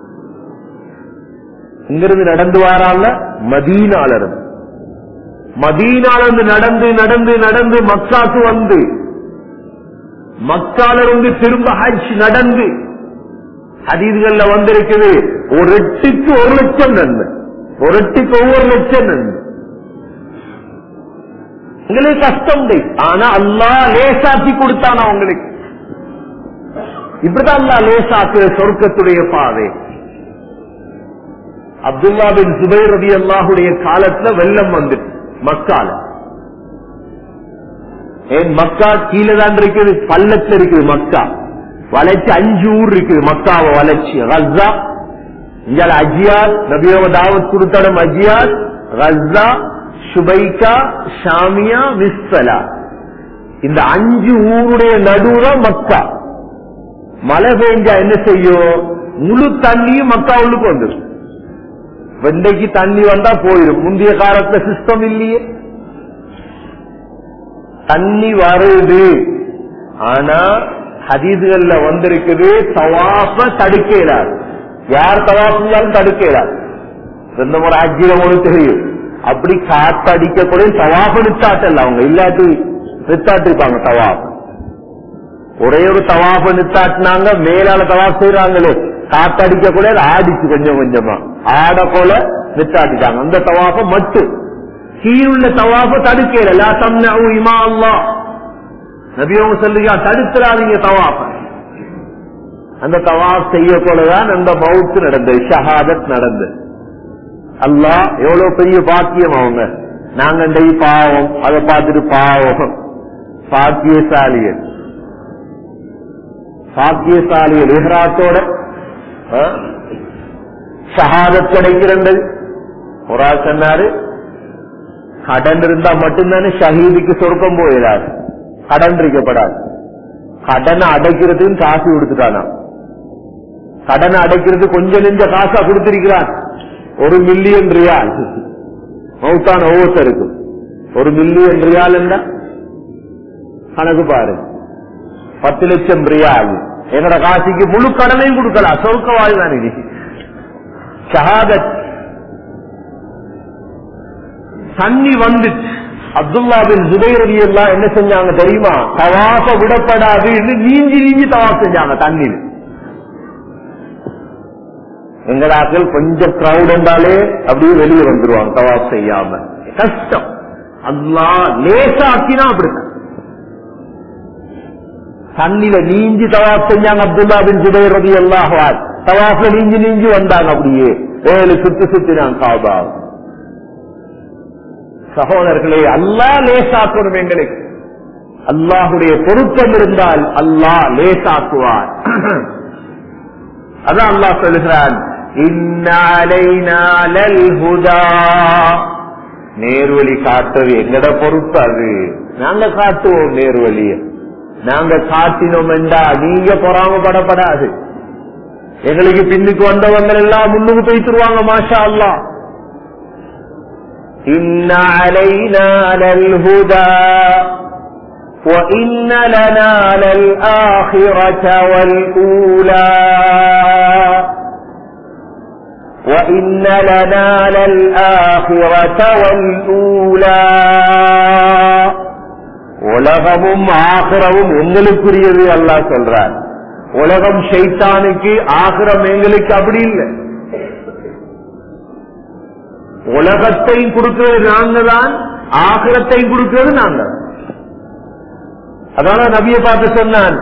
இங்கிருந்து நடந்து வாரால மதீனால இருந்து மதீனால இருந்து நடந்து நடந்து நடந்து மக்காக்கு வந்து மக்கால இருந்து திரும்ப ஹஜ் நடந்து ஹதீதுகள்ல வந்திருக்குது ஒரு எட்டுக்கு ஒரு லட்சம் நன்மை ஒரு எட்டுக்கு ஒவ்வொரு லட்சம் நன்மை உங்களுக்கு கஷ்டம் இல்லை. ஆனா அல்லா லேசாக்கி கொடுத்தானா உங்களுக்கு இப்படிதான் அல்லா லேசாக்கு சொர்க்கத்துடைய பாதை அப்துல்லா பின் சுபைர் ரதி அல்லாஹுடைய காலத்துல வெள்ளம் வந்துட்டு மக்கால ஏன் மக்கா கீழே தான் இருக்குது பள்ளத்துல இருக்குது மக்கா வளைச்சு அஞ்சு ஊர் இருக்குது மக்காவை வளைச்சு ரஸ்ஸா இங்கால அஜியால் நபியோவ தாவத் கொடுத்தடம் அஜியால் ரஸ்ஸா சுபைகா ஷாமியா மிஸ்பலா இந்த அஞ்சு ஊருடைய நடுவுதான் மக்கா மழை பெஞ்சா என்ன செய்யும் முழு தண்ணியும் மக்கா உள்ளுக்கு வந்துடும் வெண்டைக்கு தண்ணி வந்தா போயிடும் முந்தைய காலத்துல சிஸ்டம் இல்லையே தண்ணி வருது ஆனா ஹதீதுகள்ல வந்திருக்குது தவாஃப தடுக்கிறார் யார் தவாஃபாலும் தடுக்கிறார் ரெண்டு முறை அஜிரம் ஒன்று தெரியும் அப்படி காத்தடிக்க கூட தவாஃப நித்தாட்டல அவங்க இல்லாட்டி நித்தாட்டிருப்பாங்க தவாஃப் ஒரே ஒரு தவாஃப நித்தாட்டினாங்க மேலால தவாஃப் செய்யறாங்களே காத்தடிக்க கூட அது ஆடிச்சு கொஞ்சம் கொஞ்சமா ஆட போல நித்தாட்டிட்டாங்க அந்த தவாஃப மட்டும் கீழுள்ள தவாஃப தடுக்கல லா தம்னஉ இமா அல்லாஹ் நபியவங்க சொல்லுங்க தடுத்துறாதீங்க தவாஃப அந்த தவாப் செய்ய போலதான் அந்த மவுத்து நடந்தது ஷஹாதத் நடந்தது அல்லாஹ் எவ்வளவு பெரிய பாக்கியம் அவங்க நாங்க இந்த பாவம் அதை பார்த்துட்டு பாவம் பாக்கியசாலியல் பாக்கியசாலியல் இஹ்ராத்தோட ஷஹாதத் கிடைக்கிறது ஒரு ஆள் சொன்னாரு கடன் இருந்தா மட்டும்தானே ஷஹீதுக்கு சொர்க்கம் போயிடாது கடன் இருக்கப்படாது கடனை அடைக்கிறதுக்கு காசு கொடுத்துட்டானா கடனை அடைக்கிறது கொஞ்சம் நெஞ்ச காசா கொடுத்திருக்கிறான் ஒரு மில்லியன் ரியால் மௌத்தான ஒவ்வொருத்தருக்கும் ஒரு மில்லியன் ரியால் என்ன கணக்கு பாரு பத்து லட்சம் ரியால் என்னோட காசிக்கு முழு கடனையும் கொடுக்கலாம் சொர்க்க வாழ்தான் இது ஷஹாதத் தண்ணி வந்துச்சு அப்துல்லா பின் ஜுபைர் அலி எல்லாம் என்ன செஞ்சாங்க தெரியுமா தவாச விடப்படாது நீஞ்சி நீஞ்சி தவாப் செஞ்சாங்க தண்ணியில் எங்கடாக்கள் கொஞ்சம் கிரௌட் இருந்தாலே அப்படியே வெளியே வந்துருவாங்க தவாப் செய்யாம கஷ்டம் அல்லா லேசாக்கினா அப்படித்தான் தண்ணில நீஞ்சி தவாப் செஞ்சாங்க அப்துல்லா பின் ஜுபைர் ரவி அல்லாஹ் தவாப்ல நீஞ்சி நீஞ்சி வந்தாங்க அப்படியே ஏழு சுத்தி சுத்தினாங்க காபா சகோதரர்களே அல்லா லேசாக்கணும் எங்களுக்கு அல்லாஹுடைய பொருத்தம் இருந்தால் அல்லாஹ் லேசாக்குவார் அதான் அல்லாஹ் சொல்லுகிறான் நேர்வழி காட்டுறது எங்கட பொறுப்பு அது நாங்க காட்டுவோம் நேர்வழிய நாங்க காட்டினோம் என்றா நீங்க பொறாமப்படப்படாது எங்களுக்கு பின்னுக்கு வந்தவங்க எல்லாம் முன்னுக்கு போய்த்துருவாங்க மாஷா அல்லா إن علينا للهدى وإن لنا للآخرة والأولى وإن لنا للآخرة والأولى உலகமும் ஆகிரமும் உங்களுக்குரியது அல்லா சொல்றார் உலகம் ஷைத்தானுக்கு ஆகிரம் எங்களுக்கு அப்படி இல்லை உலகத்தையும் கொடுக்கிறது நாங்க தான் ஆகிரத்தையும் கொடுக்கிறது நாங்க அதனால நபிய பார்த்து சொன்னான்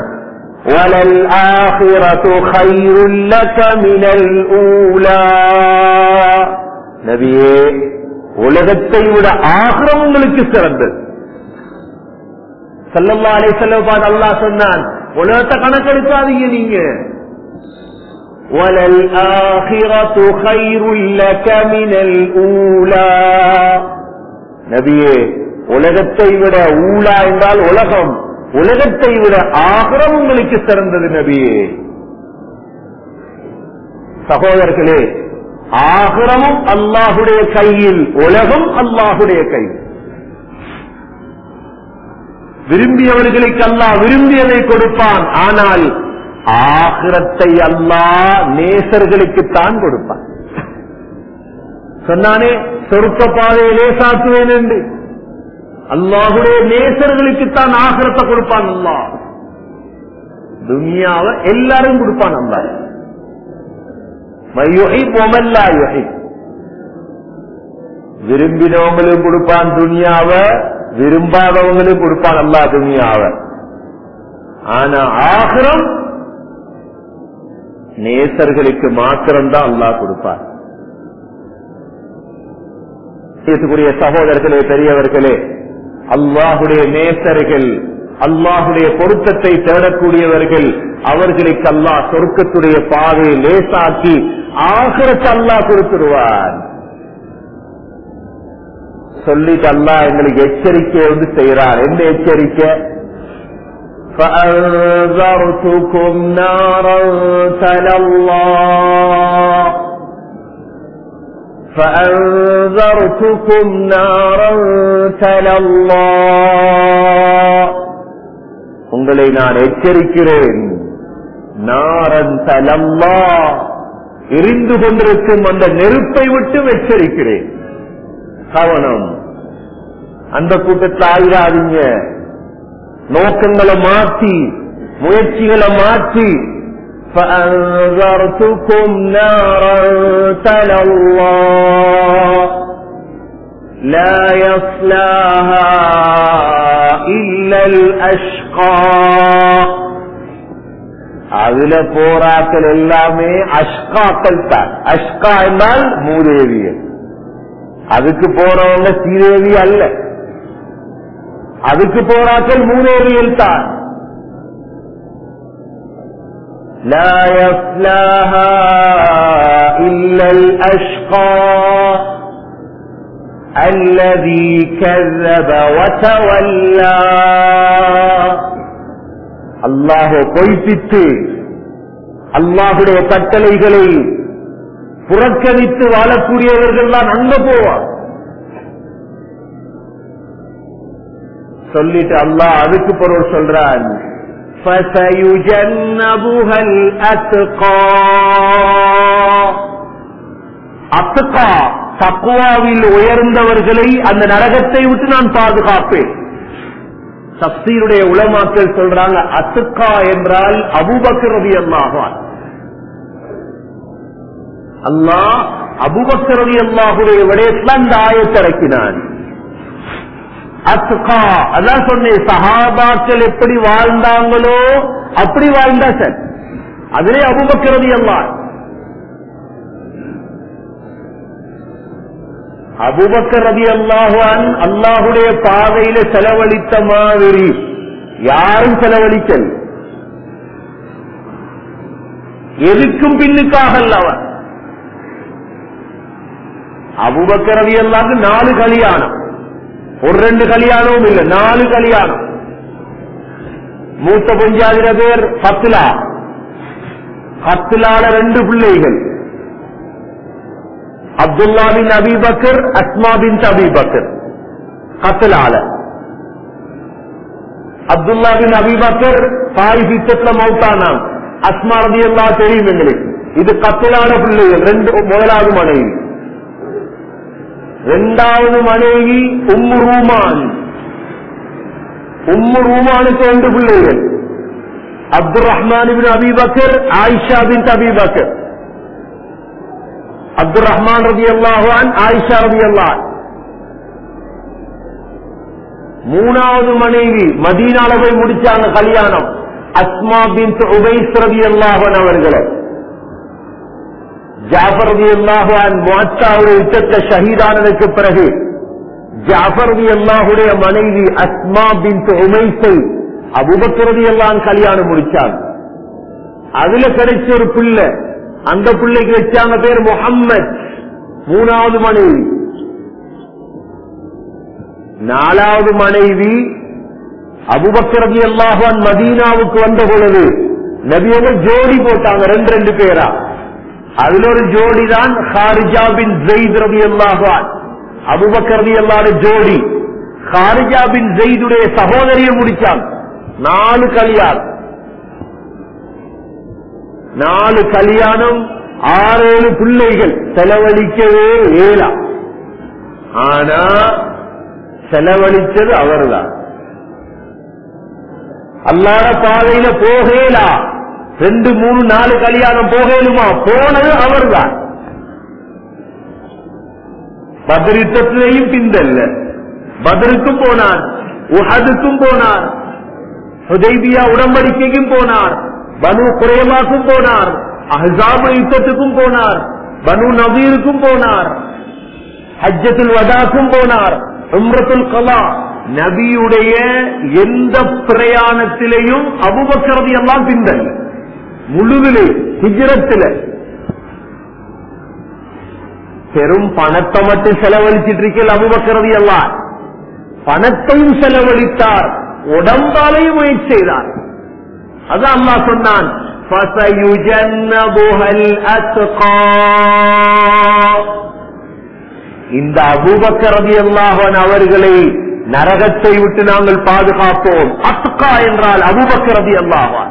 நபியே உலகத்தை விட ஆகிரம் உங்களுக்கு சிறந்தது செல்லல்லா அலை செல்ல பார்த்து அல்லா சொன்னான் உலகத்தை கணக்கெடுக்காதீங்க நீங்க وَلَلْآخِرَةُ خَيْرٌ لَكَ مِنَ الْأُولَى நபியே உலகத்தை விட ஊலா என்றால் உலகம் உலகத்தை விட ஆகரம் உங்களுக்கு சிறந்தது நபியே சகோதரர்களே ஆகரமும் அல்லாஹுடைய கையில் உலகம் அல்லாஹுடைய கையில் விரும்பியவர்களுக்கு அல்லாஹ் விரும்பியதை கொடுப்பான் ஆனால் ஆகிரத்தை அல்லா நேசர்களுக்குத்தான் கொடுப்பான் சொன்னானே சொருக்க பாதையை லேசாக்குவேன் என்று அல்லாஹுடைய நேசர்களுக்குத்தான் ஆகிரத்தை கொடுப்பான் அல்லா துனியாவை எல்லாரும் கொடுப்பான் அல்லா மையுகை பொமல்லா யுகை விரும்பினவங்களும் கொடுப்பான் துனியாவ விரும்பாதவங்களும் கொடுப்பான் அல்லா துனியாவ ஆனா ஆகிரம் நேசர்களுக்கு மாத்திரம்தான் அல்லாஹ் கொடுப்பார் பேசக்கூடிய சகோதரர்களே பெரியவர்களே அல்லாஹுடைய நேசர்கள் அல்லாஹுடைய பொருத்தத்தை தேடக்கூடியவர்கள் அவர்களுக்கு அல்லாஹ் சொர்க்கத்துடைய பாதையை லேசாக்கி ஆகிரத்து அல்லாஹ் கொடுத்துருவார் சொல்லிட்டு அல்லாஹ் எங்களுக்கு எச்சரிக்கை வந்து செய்யறார் என்ன எச்சரிக்கை فأنذرتكم نارا تلظى فأنذرتكم نارا تلظى உங்களை நான் எச்சரிக்கிறேன் நாரன் தலல்லா எரிந்து கொண்டிருக்கும் அந்த நெருப்பை விட்டு எச்சரிக்கிறேன் கவனம் அந்த கூட்டத்தில் ஆயிராதீங்க நோக்கங்களை மாற்றி முயற்சிகளை மாற்றி فأنذرتكم نارا تلظى لا يصلاها إلا الأشقى அதுல போராக்கள் எல்லாமே அஷ்காக்கள் தான் அஷ்கா என்றால் மூதேவியல் அதுக்கு போறவங்க ஸ்ரீதேவி அல்ல அதுக்கு போராக்கள் மூதேவியல் தான் لا يصلاها إلا الأشقى الذي كذب وتولى அல்லாஹோ பொய்ப்பித்து அல்லாஹுடைய கட்டளைகளை புறக்கணித்து வாழக்கூடியவர்கள் தான் அங்க போவார் சொல்லிட்டு அல்லாஹ் அதுக்கு பொருள் சொல்றான் فَسَيُجَنَّبُهَا الْأَتْقَى அத்துக்கா தக்குவாவில் உயர்ந்தவர்களை அந்த நரகத்தை விட்டு நான் பாதுகாப்பேன் தப்சீருடைய உலமாக்கள் சொல்றாங்க அத்துக்கா என்றால் அபுபக்கர் ரவி அல்லாஹான் அல்லாஹ் அபுபக்கர் ரவி அல்லாஹுடைய விடயத்தில் அந்த ஆயத்திறக்கினான் அத்துக்கா அதான் சொன்னேன் சஹாபாக்கள் எப்படி வாழ்ந்தாங்களோ அப்படி வாழ்ந்தா சார் அதிலே அபுபக்கர் ரவி அல்லாஹ் அபுபக்கர் ரவி அல்லாஹான் அல்லாஹுடைய பாதையில செலவழித்த மாதிரி யாரும் செலவழிக்கல் எதுக்கும் பின்னுக்காக அவன் அபுபக்கர் ரவி அல்லாக்கு நாலு கல்யாணம் ஒரு ரெண்டு கல்யாணமும் இல்ல நாலு கல்யாணம் மூத்த பஞ்சாதிர பேர் பத்துலா பத்துலால ரெண்டு பிள்ளைகள் அப்துல்லா பின் அபிபக்கர் அஸ்மா பின் அபிபக்கர் கத்தலால அப்துல்லா பின் அபிபக்கர் தாய் பித்தத்துல மௌத்தானாம் அஸ்மா ரதி எல்லாம் தெரியும் எங்களுக்கு இது கத்தலான பிள்ளைகள் ரெண்டு முதலாவது மனைவி இரண்டாவது மனைவி உம்மு ரூமான் உம்மு ரூமானுக்கு ரெண்டு பிள்ளைகள் அப்துல் ரஹ்மான் பின் அபிபக்கர் ஆயிஷா பின் அபிபக்கர் அப்துல் ரஹ்மான் ரதி அல்லாஹான் ஆயிஷா ரதி அல்லான் மூணாவது மனைவி மதீனால போய் முடிச்சாங்க கல்யாணம் அஸ்மா பின் உபைஸ் ரதி அல்லாஹன் அவர்களை ஜாஃபர் ரதி அல்லாஹான் முவாச்சாவுடைய யுத்தத்தை ஷஹீதானதுக்கு பிறகு ஜாஃபர் ரதி அல்லாஹுடைய மனைவி அஸ்மா பின் உமைஸை அபுபக்கரதி எல்லாம் கல்யாணம் முடிச்சாங்க அதுல கிடைச்ச ஒரு பிள்ளை அந்த பிள்ளைக்கு வச்சாங்க பேர் முகம்மது மூணாவது மனைவி நாலாவது மனைவி அபுபக்கரதி அல்லாஹான் மதீனாவுக்கு வந்த பொழுது நபியவர்கள் ஜோடி போட்டாங்க ரெண்டு ரெண்டு பேரா அதுல ஒரு ஜோடி தான் ஹாரிஜா பின் ஜெயித் ரவி அல்லாஹான் அபுபக்கரதி அல்லாத ஜோடி ஹாரிஜா பின் ஜெயிதுடைய சகோதரியை முடிச்சாங்க நாலு கல்யாணம் நாலு கல்யாணம் ஆறேழு பிள்ளைகள் செலவழிக்கவே ஏலா ஆனா செலவழிச்சது அவர்தான் அல்லாத பாதையில போகலா ரெண்டு மூணு நாலு கல்யாணம் போகலுமா போனது அவர்தான் பத்ரித்தத்திலையும் பிந்தல்ல பத்ருக்கும் போனார் உஹதுக்கும் போனார் ஹுதைபியா உடம்படிக்கைக்கும் போனார் பனு குறையமாக்கும் போனார் அஹாபு யுத்தத்துக்கும் போனார் பனு நவீருக்கும் போனார் ஹஜ்ஜத்துல் வதாக்கும் போனார் உம்ரத்துல் கலா நபியுடைய எந்த பிரயாணத்திலையும் அபுபக்கரதி எல்லாம் பிந்தல் முழுவிலே ஹிஜரத்துல பெரும் பணத்தை மட்டும் செலவழிச்சிட்டு இருக்கல அபுபக்கரதி எல்லாம் பணத்தையும் செலவழித்தார் உடம்பாலையும் முயற்சி செய்தார் அதான் அம்மா சொன்னான் فَسَيُجَنَّبُهَا الْأَتْقَى இந்த அபூபக்கரதி அல்லாஹன் அவர்களை நரகத்தை விட்டு நாங்கள் பாதுகாப்போம் அத்துக்கா என்றால் அபூபக்கரதி அல்லாஹான்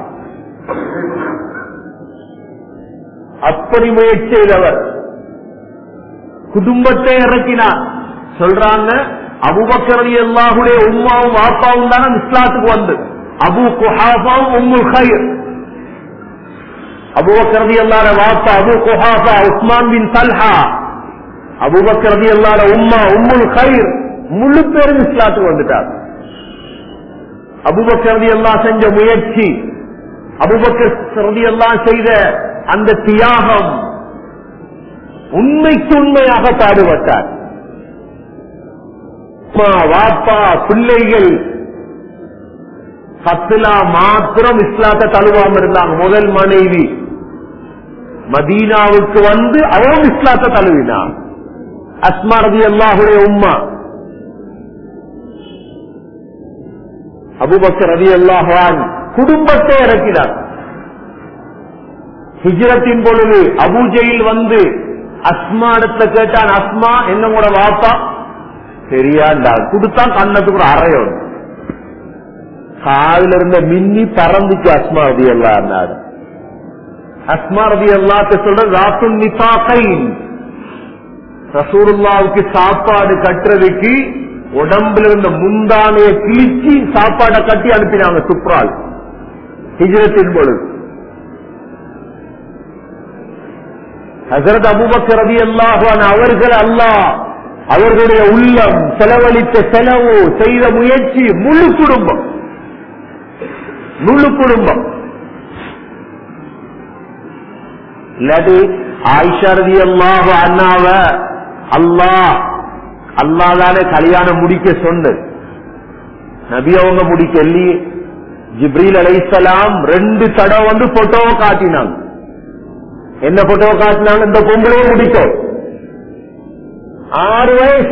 அப்படி முயற்சி செய்தவர் குடும்பத்தை இறக்கினார் சொல்றாங்க அபுபக்கரதி அல்லாஹுடைய உம்மாவும் வாப்பாவும் தானே இஸ்லாத்துக்கு வந்து அபு குஹாஃபாவும் உம்முல் ஹைர் அபுபக்கரதி அல்லாத வாப்பா Abu Quhafa Usman bin Talha அபுபக்கரதி அல்லாத உம்மா உம்முல் ஹைர் முழு பேரும் இஸ்லாத்துக்கு வந்துட்டார் அபுபக்கரதி எல்லாம் செஞ்ச முயற்சி அபுபக்கர் எல்லாம் செய்த அந்த தியாகம் உண்மைக்கு உண்மையாக பாடுபட்டார் அம்மா, வாப்பா பிள்ளைகள் பத்துலா மாத்திரம் இஸ்லாத்தை தழுவாம இருந்தாங்க முதல் மனைவி மதீனாவுக்கு வந்து அவரும் இஸ்லாத்தை தழுவினான் அஸ்மா ரதி அல்லாஹுடைய உம்மா அபுபக்கர் ரதி அல்லாஹான் குடும்பத்தை இறக்கினார் ஹிஜ்ரத்தின் பொழுது அபூஜையில் வந்து அஸ்மா இடத்துல கேட்டான் அஸ்மா என்ன கூட வாப்பா சரியாண்டா கொடுத்தான் கண்ணத்துக்கு ஒரு அறையோடு காதுல இருந்த மின்னி பறந்துச்சு அஸ்மா ரதி அல்லா அஸ்மா ரதி அல்லாத்த சொல்ற ராத்துன் நிபாகை ரசூருல்லாவுக்கு சாப்பாடு கட்டுறதுக்கு உடம்புல இருந்த முந்தானைய கிழிச்சு சாப்பாடை கட்டி அனுப்பினாங்க சுப்ரால் ஹிஜ்ரத்தின் பொழுது ஹசரத் அபுபக்கர் ரதி அல்லாஹான் அவர்கள் அல்லாஹ் அவர்களுடைய உள்ளம் செலவழித்த செலவு செய்த முயற்சி முழு குடும்பம் முழு குடும்பம் இல்லாட்டி ஆயிஷா ரதி அல்லாஹ் அண்ணாவ அல்லாஹ் அல்லாதானே கல்யாணம் முடிக்க சொன்னது நபி அவங்க முடிக்க இல்லையே ஜிப்ரீல் அலைசலாம் ரெண்டு தடவை வந்து போட்டோவை காட்டினாங்க என்ன போட்டோவை காட்டினாங்க இந்த பொங்கலையே முடிக்கும் ஆறு வயசு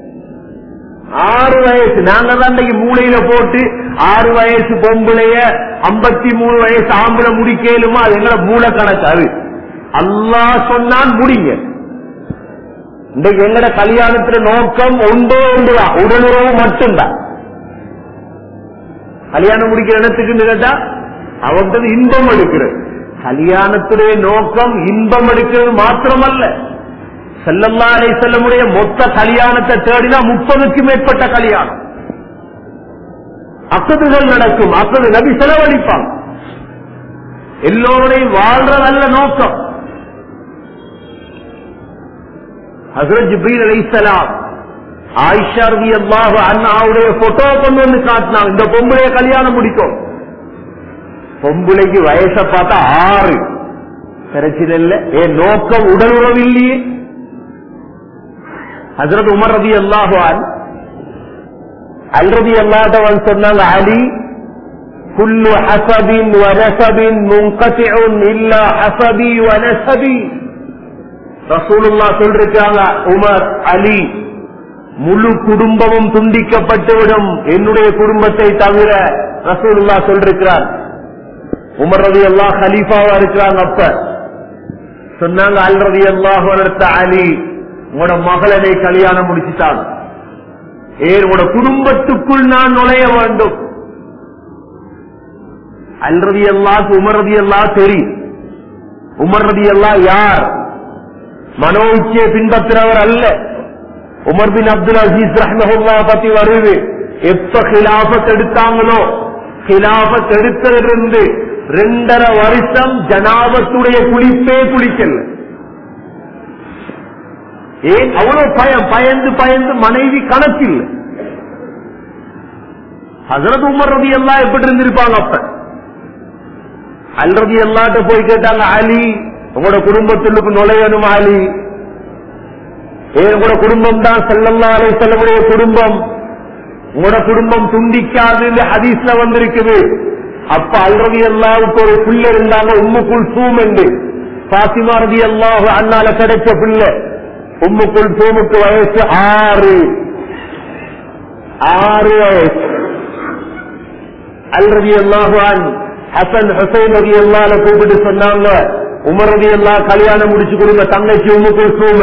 ஆறு வயசு நாங்க தான் இன்னைக்கு மூளையில போட்டு ஆறு வயசு பொம்பளைய ஐம்பத்தி மூணு வயசு ஆம்பளை முடிக்கலுமா அது எங்களை மூளை கணக்கு அது அல்லாஹ் சொன்னான் முடிங்க இன்றைக்கு எங்கட கல்யாணத்துல நோக்கம் ஒன்றே ஒன்றுதான் உடலுறவு மட்டும்தான் கல்யாணம் முடிக்கிற இடத்துக்கு கேட்டா அவன்றது இன்பம் எடுக்கிறது கல்யாணத்துடைய நோக்கம் இன்பம் எடுக்கிறது மாத்திரமல்ல செல்லல்லா அலை செல்லமுடைய மொத்த கல்யாணத்தை தேடினா முப்பதுக்கு மேற்பட்ட கல்யாணம் அக்கதுகள் நடக்கும் அக்கது நபி செலவழிப்பாங்க எல்லோருடையும் வாழ்ற நல்ல நோக்கம் ஹசரத் ஜிப்ரீல் அலைஹிஸ்ஸலாம் ஆயிஷா ரலியல்லாஹு அன்ஹாவுடைய போட்டோ கொண்டு வந்து காட்டினாங்க இந்த பொம்பளைய கல்யாணம் முடிக்கும் பொம்பளைக்கு வயசை பார்த்தா ஆறு பிரச்சனை இல்ல என் நோக்கம் உடல் உறவு இல்லையே ஹசரத் உமர் ரதி அல்லாஹான் அல் ரதி அல்லாஹன் சொன்னாங்க அலி குல்லு ஹசபின் வனசபின் முன்கத்திஉன் இல்லா ஹசபி வனசபி ரசூலுல்லா சொல்றாங்க உமர் அலி முழு குடும்பமும் துண்டிக்கப்பட்டுவிடும் என்னுடைய குடும்பத்தை தவிர ரசூலுல்லா சொல்றார் உமர் ரதி அல்லாஹ் ஹலீஃபாவா இருக்கிறாங்க அப்ப சொன்னாங்க அல் ரதி அல்லாஹ் அலி உங்களோட மகளனை கல்யாணம் முடிச்சுட்டாங்க ஏன் உங்களோட குடும்பத்துக்குள் நான் நுழைய வேண்டும் அல் ரதி அல்லாஹ் உமர் ரதி அல்லாஹ் தெரியும் உமர் ரதி அல்லாஹ் யார் மனோ உச்சியை பின்பற்றுறவர் அல்ல உமர் பின் அப்துல் அசீஸ் ரஹ்மஹுல்லா பத்தி வருது எப்ப கிலாபத் எடுத்தாங்களோ கிலாபத் எடுத்ததிலிருந்து ரெண்டரை வருஷம் ஜனாபத்துடைய குளிப்பே குளிக்கல ஏன் அவ்வளவு பயம் பயந்து பயந்து மனைவி கணக்கில்லை ஹசரத் உமர் ரதி எல்லாம் எப்படி இருந்திருப்பாங்க அப்ப அல் ரதி எல்லாட்ட போய் கேட்டாங்க அலி உங்களோட குடும்பத்திற்கு நுழையணும் அலி ஏன் கூட குடும்பம் தான் செல்லல்லா அலை செல்லமுடைய குடும்பம் உங்களோட குடும்பம் துண்டிக்காது ஹதீஸ்ல வந்திருக்குது அப்ப அல்ரதி அல்லாவுக்கு ஒரு பிள்ளை இருந்தாங்க உம்முக்குள் சூம் என்று பாத்திமா ரதி அல்லாஹு அண்ணால கிடைச்ச பிள்ளை உம்முக்குள் சூமுக்கு வயசு ஆறு ஆறு வயசு அல் ரதி அல்லாஹான் ஹசன் ஹசைன் ரதி அல்லால கூப்பிட்டு சொன்னாங்க உமர் ரதி அல்லா கல்யாணம் முடிச்சு கொடுங்க தங்கச்சி உம்முக்குள் சூம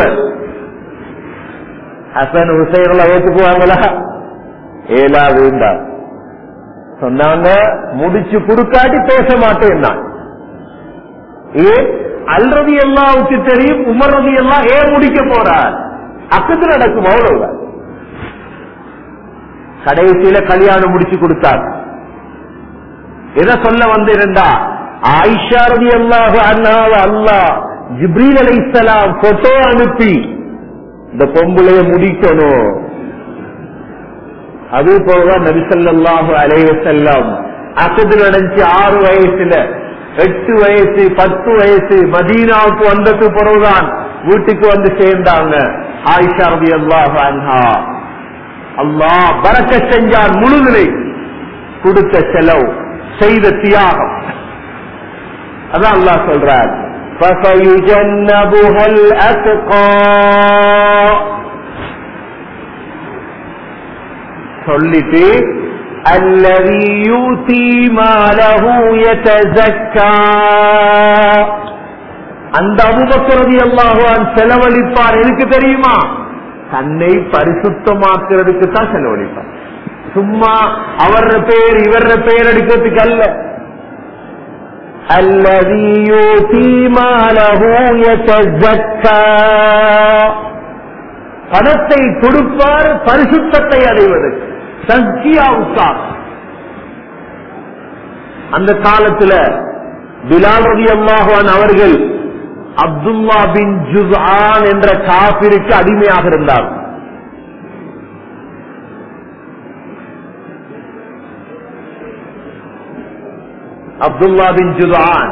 ஹசன் ஹுசைன் எல்லாம் ஏத்துக்குவாங்களா ஏலா வேண்டாம் சொன்னாங்க முடிச்சு குடுக்காட்டி பேச மாட்டேன் நான் ஏன் அல்ரதி எல்லாவுக்கு தெரியும் உமர் ரதி எல்லாம் ஏன் முடிக்க போறார் அக்கத்து நடக்கும் அவ்வளவுதான் கடைசியில கல்யாணம் முடிச்சு கொடுத்தார் எதை சொல்ல வந்திருந்தா ஆயிஷா ரதி அல்லாஹ் அண்ணாவ அல்லாஹ் ஜிப்ரீல் அலை போட்டோ அனுப்பி இந்த பொம்பளைய முடிக்கணும் அது போலதான் நபிசல்லாஹு அலைய செல்லம் அசது நடந்துச்சு ஆறு வயசுல எட்டு வயசு பத்து வயசு மதீனாவுக்கு வந்ததுக்கு பிறகுதான் வீட்டுக்கு வந்து சேர்ந்தாங்க ஆயிஷா ரதி அல்லாஹ் அன்ஹா அல்லாஹ் பறக்க செஞ்சார் முழுதலை கொடுத்த செலவு செய்த தியாகம் அதான் அல்லாஹ் சொல்றார் فَسَيُجَنَّبُهَا الْأَتْقَى சொல்லிட்டு அல்லதி யூதி மாலஹு யதஸக்கா அந்த அபுபக்கரதி அல்லாஹுவான் செலவழிப்பார் எதுக்கு தெரியுமா தன்னை பரிசுத்தமாக்குறதுக்கு தான் செலவழிப்பார் சும்மா அவர பேர் இவர பேர் எடுக்கிறதுக்கு அல்ல الذي يؤتي ماله يتزكى பணத்தை கொடுப்பார் பரிசுத்தத்தை அடைவதற்கு சங்கியாவுக்காக அந்த காலத்துல பிலால் ரவி அல்லாஹான் அவர்கள் அப்துல்லா பின் ஜுஸ்ஆன் என்ற காபிருக்கு அடிமையாக இருந்தார் அப்துல்லா பின் ஜுஸ்ஆன்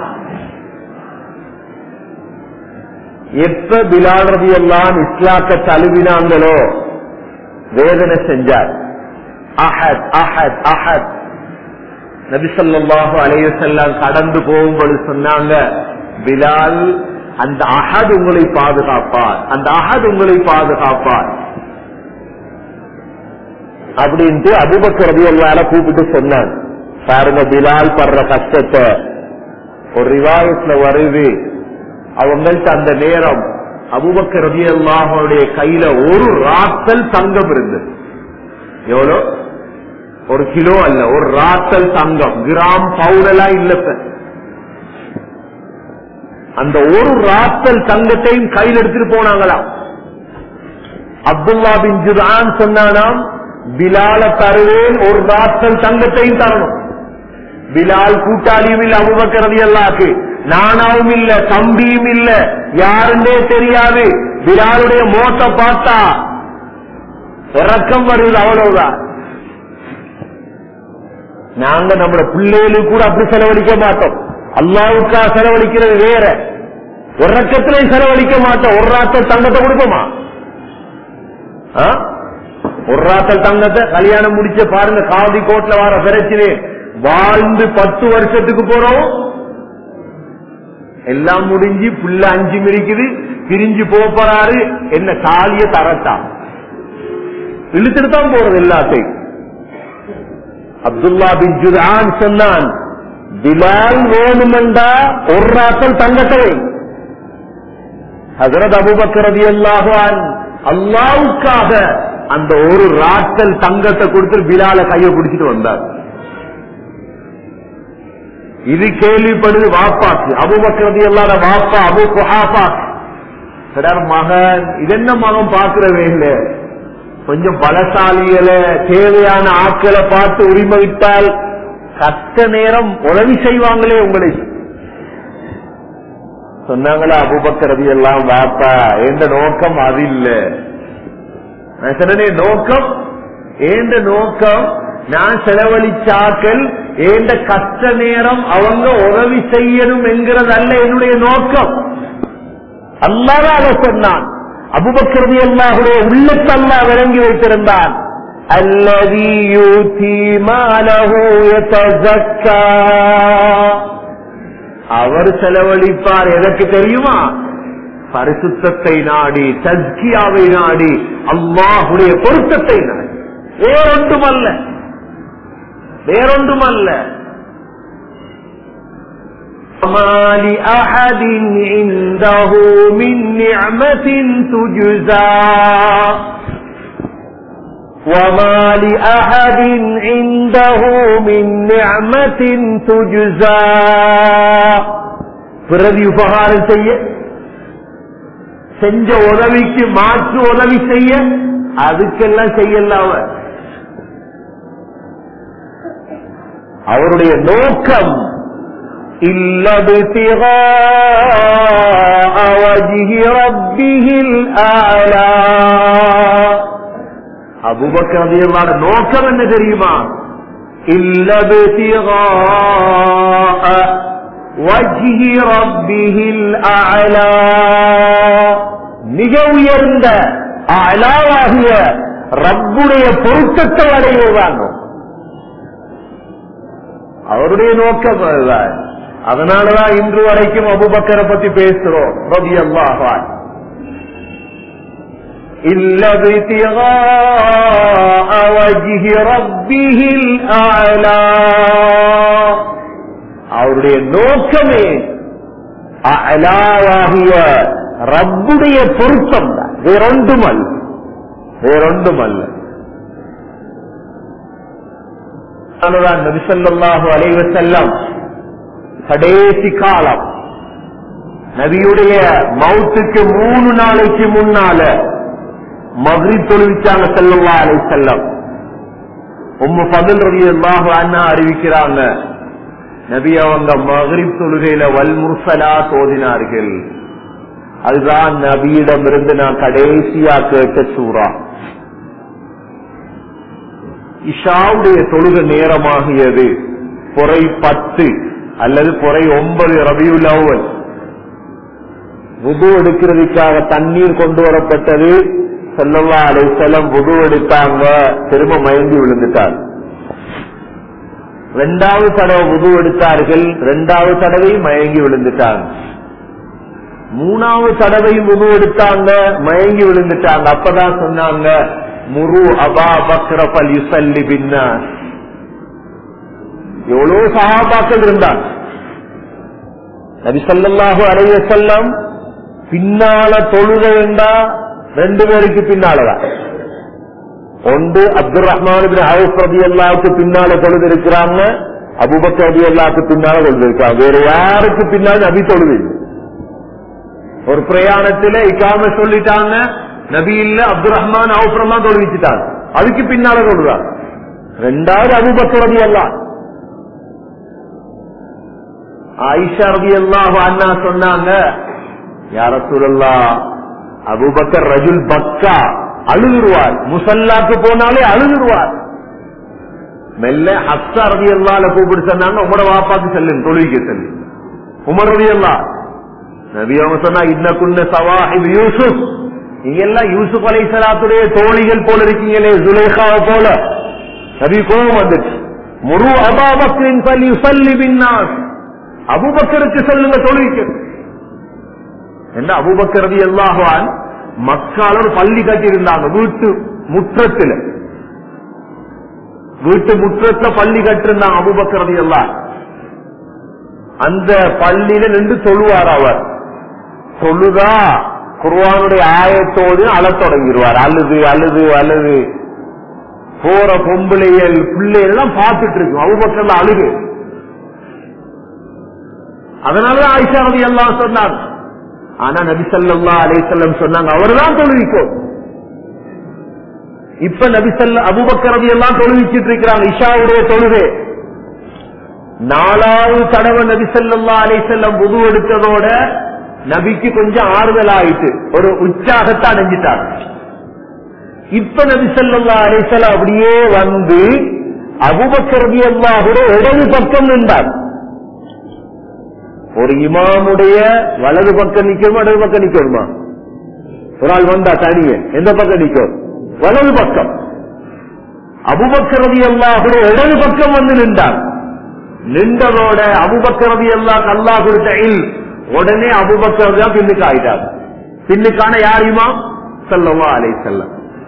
எப்ப பிலால் ரவி எல்லாம் இஸ்லாக்க தழுவினாங்களோ வேதனை செஞ்சார் அஹத் அஹத் அஹத் நபிசல்லாஹு அலையசல்லாம் கடந்து போகும்போது சொன்னாங்க பிலால் அந்த அஹத் உங்களை பாதுகாப்பார் அந்த அஹத் உங்களை பாதுகாப்பார் அப்படின்ட்டு அபுபக்கர் ரவி எல்லார கூப்பிட்டு சொன்னான் பாருங்க பிலால் படுற கஷ்டத்தை ஒரு ரிவாயத்துல வருது அவங்கள்ட்ட அந்த நேரம் அபுபக்கர் ரவி அல்லாஹனுடைய கையில ஒரு ராத்தல் தங்கம் இருந்தது எவ்வளோ ஒரு கிலோ அல்ல ஒரு ராத்தல் தங்கம் கிராம் பவுடலா இல்ல சார் அந்த ஒரு ராத்தல் தங்கத்தையும் கையில் எடுத்துட்டு போனாங்களாம் அப்துல்லா பின் ஜுதான் சொன்னானாம் பிலால தருவேன் ஒரு ராத்தல் தங்கத்தையும் தரணும் பிலால் கூட்டாளியும் இல்ல அபுபக்கரதி அல்லாக்கு நானாவும் இல்ல தம்பியும் இல்ல யாருன்னே தெரியாது பிலாலுடைய மோத்த பார்த்தா இறக்கம் வருது அவ்வளவுதான் நாங்க நம்மளோட பிள்ளைகளுக்கு கூட அப்படி செலவழிக்க மாட்டோம் அல்லாவுக்கா செலவழிக்கிறது வேற இறக்கத்திலே செலவழிக்க மாட்டோம் ஒரு ராத்தல் தங்கத்தை கொடுப்போமா ஆ? ஒரு ராத்தல் தங்கத்தை கல்யாணம் முடிச்ச பாருங்க காதி கோட்ல வர பிரச்சனை வாழ்ந்து பத்து வருஷத்துக்கு போறோம் எல்லாம் முடிஞ்சு புள்ள அஞ்சு மிரிக்குது பிரிஞ்சு போக போறாரு என்ன தாலிய தரட்டா இழுத்துட்டு தான் போறது எல்லாத்தையும் அப்துல்லா பின் ஜுதான் சொன்னான் பிலால் வேணுமெண்டா ஒரு ராத்தல் தங்கத்தை ஹசரத் அபுபக்கரதி அல்லாஹான் அல்லாவுக்காக அந்த ஒரு ராத்தல் தங்கத்தை கொடுத்து பிலால கையை பிடிச்சிட்டு வந்தார் இது கேள்விப்படுது வாப்பாக்கு அபுபக்கரதி அல்லாத வாப்பா அபு குஹாபா மகன் இது என்ன மகன் பாக்குறவே இல்லை கொஞ்சம் பலசாலிகளை தேவையான ஆட்களை பார்த்து உரிமை விட்டால் கத்த நேரம் உதவி செய்வாங்களே உங்களை சொன்னாங்களா அபுபக்கரதி எல்லாம் வாப்பா எந்த நோக்கம் அது இல்ல நான் சொன்னே நோக்கம் ஏந்த நோக்கம் நான் செலவழிச்சாக்கள் ஏந்த கஷ்ட நேரம் அவங்க உதவி செய்யணும் என்கிறது அல்ல என்னுடைய நோக்கம் அல்லாத சொன்னான் அபுபக்கரதி அல்லாஹுடைய உள்ளத்தல்லா விளங்கி வைத்திருந்தான் அல்லதி யூதி மாலஹு யதஸக்கா அவர் செலவழிப்பார் எதற்கு தெரியுமா பரிசுத்தத்தை நாடி தஸ்கியாவை நாடி அல்லாஹுடைய பொருத்தத்தை நாடி வேறொன்றுமல்ல வேறொன்றுமல்ல وما لأحد عنده من نعمة تجزى وما لأحد عنده من نعمة تجزى பிரதி உபகாரம் செய்ய செஞ்ச உதவிக்கு மாற்று உதவி செய்ய அதுக்கெல்லாம் செய்யல அவர் அவருடைய நோக்கம் إلا ابتغاء وجه ربه الأعلى அபு பக்கர் ரலியல்லாஹு அன்ஹு நோக்கம் என்ன தெரியுமா இல்ல ابتغاء وجه ربه الأعلى மிக உயர்ந்த அலாவாகிய ரப்புடைய பொருத்தத்தை அடைவதுதான் அவருடைய நோக்கம் அதுதான் அதனாலதான் இன்று வரைக்கும் அபுபக்கரை பத்தி பேசுறோம் ரவி அல்லாஹான் إلا ابتغاء وجه ربه الأعلى அவருடைய நோக்கமே அலாவாகிய ரப்புடைய பொருத்தம் தான் வேறொன்றும் அல்ல வேறொன்றும் அல்ல நபிசல்லாஹு அலைவ செல்லம் கடைசி காலம் நபியுடைய மவுத்துக்கு மூணு நாளைக்கு முன்னால மகிரி தொழுவிச்சாங்க செல்லல்லா அலை செல்லம் உம்ம பதில் ரவி அல்லாஹு அண்ணா அறிவிக்கிறாங்க நபி அவங்க மகரிப் தொழுகையில வல்முர்சலா தோதினார்கள் அதுதான் நபியிடமிருந்து நான் கடைசியா கேட்ட சூறா இஷாவுடைய தொழுக நேரமாகியது பொறை பத்து அல்லது பொறை ஒன்பது ரபியுல் அவ்வல் உது எடுக்கிறதுக்காக தண்ணீர் கொண்டு வரப்பட்டது செல்லல்லா அலைசலம் உது எடுத்தாங்க திரும்ப மயங்கி விழுந்துட்டாங்க ரெண்டாவது தடவை உது எடுத்தார்கள் ரெண்டாவது தடவை மயங்கி விழுந்துட்டாங்க மூணாவது தடவை உது எடுத்தாங்க மயங்கி விழுந்துட்டாங்க அப்பதான் சொன்னாங்க முரு அபா பக்ரபல் யுசல்லி பின்னா எவ்வளவு சகாபாக்கள் இருந்தாங்க நபி ஸல்லல்லாஹு அலைஹி வஸல்லம் பின்னால தொழுக வேண்டா ரெண்டு பேருக்கு பின்னாலதான் ஒன்று அப்துல் ரஹ்மான் அவுப் ரபி அல்லாவுக்கு பின்னால தொழுது இருக்கிறாங்க அபுபக்கர் ரபி அல்லாவுக்கு பின்னால தொழுது இருக்காங்க வேற யாருக்கு பின்னால் நபி தொழுது இல்லை. ஒரு பிரயாணத்துல இக்காம சொல்லிட்டாங்க நபி இல்ல அப்துல் ரஹ்மான் அவுப் ரஹ்மான் தொழுவிச்சுட்டாங்க அதுக்கு பின்னால தொழுறாங்க ரெண்டாவது அபுபக்கர் ரபி அல்லா ஆயிஷா ரபி அல்லாஹ் அண்ணா சொன்னாங்க யார சூழல்லா அபுபக்கர் ரஜுல் பக்கா அழுதுருவார் முசல்லாக்கு போனாலே அழுதுருவார் மெல்ல ஹப்சா ரவி அல்லால கூப்பிட்டு சொன்னாங்க உங்களோட வாப்பாக்கு செல்லுங்க தொழுவிக்க செல்லு உமர் ரவி அல்லா நபி அவங்க சொன்னா இன்னக்குன்ன சவாஹிப் யூசுப் நீங்க எல்லாம் யூசுப் அலை சலாத்துடைய தோழிகள் போல இருக்கீங்களே சுலேகாவை போல நபி கோபம் வந்துச்சு முரு அபாபக்ரின் பள்ளி சொல்லி பின்னாஸ் அபுபக்கருக்கு சொல்லுங்க தொழுவிக்க என்ன அபுபக்கர் ரவி அல்லாஹான் மக்கால ஒரு பள்ளி கட்டியிருந்தாங்க வீட்டு முற்றத்துல வீட்டு முற்றத்துல பள்ளி கட்டிருந்தாங்க அபுபக்கரதி எல்லாம் அந்த பள்ளியில நின்று தொழுவார் அவர் தொழுதா குர்வானுடைய ஆயத்தோடு அழத் தொடங்கிடுவார் அழுது அழுது அழுது போற பொம்பளைகள் பிள்ளைகள் எல்லாம் பார்த்துட்டு இருக்கும் அபுபக்கர்ல அழுகு அதனாலதான் ஆயிஷா ரதி எல்லாம் சொன்னாங்க ஆனா நபி சல்லா அலிசல்லம் சொன்னாங்க அவர்தான் தொழுவிக்கும் இப்ப நபி சல்ல அபுபக்கரதி எல்லாம் தொழுவிச்சிட்டு இருக்கிறாங்க இஷாவுடைய தொழுகை நாலாவது தடவை நபி சல்லா அலிசல்லம் புது எடுத்ததோட நபிக்கு கொஞ்சம் ஆறுதல் ஆயிட்டு ஒரு உற்சாகத்தை அடைஞ்சிட்டாங்க இப்ப நபி சல்லா அலிசல்லம் அப்படியே வந்து அபுபக்கரதி அல்லாஹுட இடது பக்கம் நின்றார் ஒரு இமாமுடைய வலது பக்கம் நிக்கணுமா இடது பக்கம் நிக்கணுமா ஒரு ஆள் வந்தா தனிய எந்த பக்கம் நிக்கும் வலது பக்கம் அபுபக்கரதி அல்லாஹுடைய இடது பக்கம் வந்து நின்றார் நின்றதோட அபுபக்கரதி அல்லாஹ் அல்லா கொடுத்த இல் உடனே அபுபக்கர் தான் பின்னுக்கு ஆயிட்டார் பின்னுக்கான யார் இமாம் செல்லவா அலை செல்லம்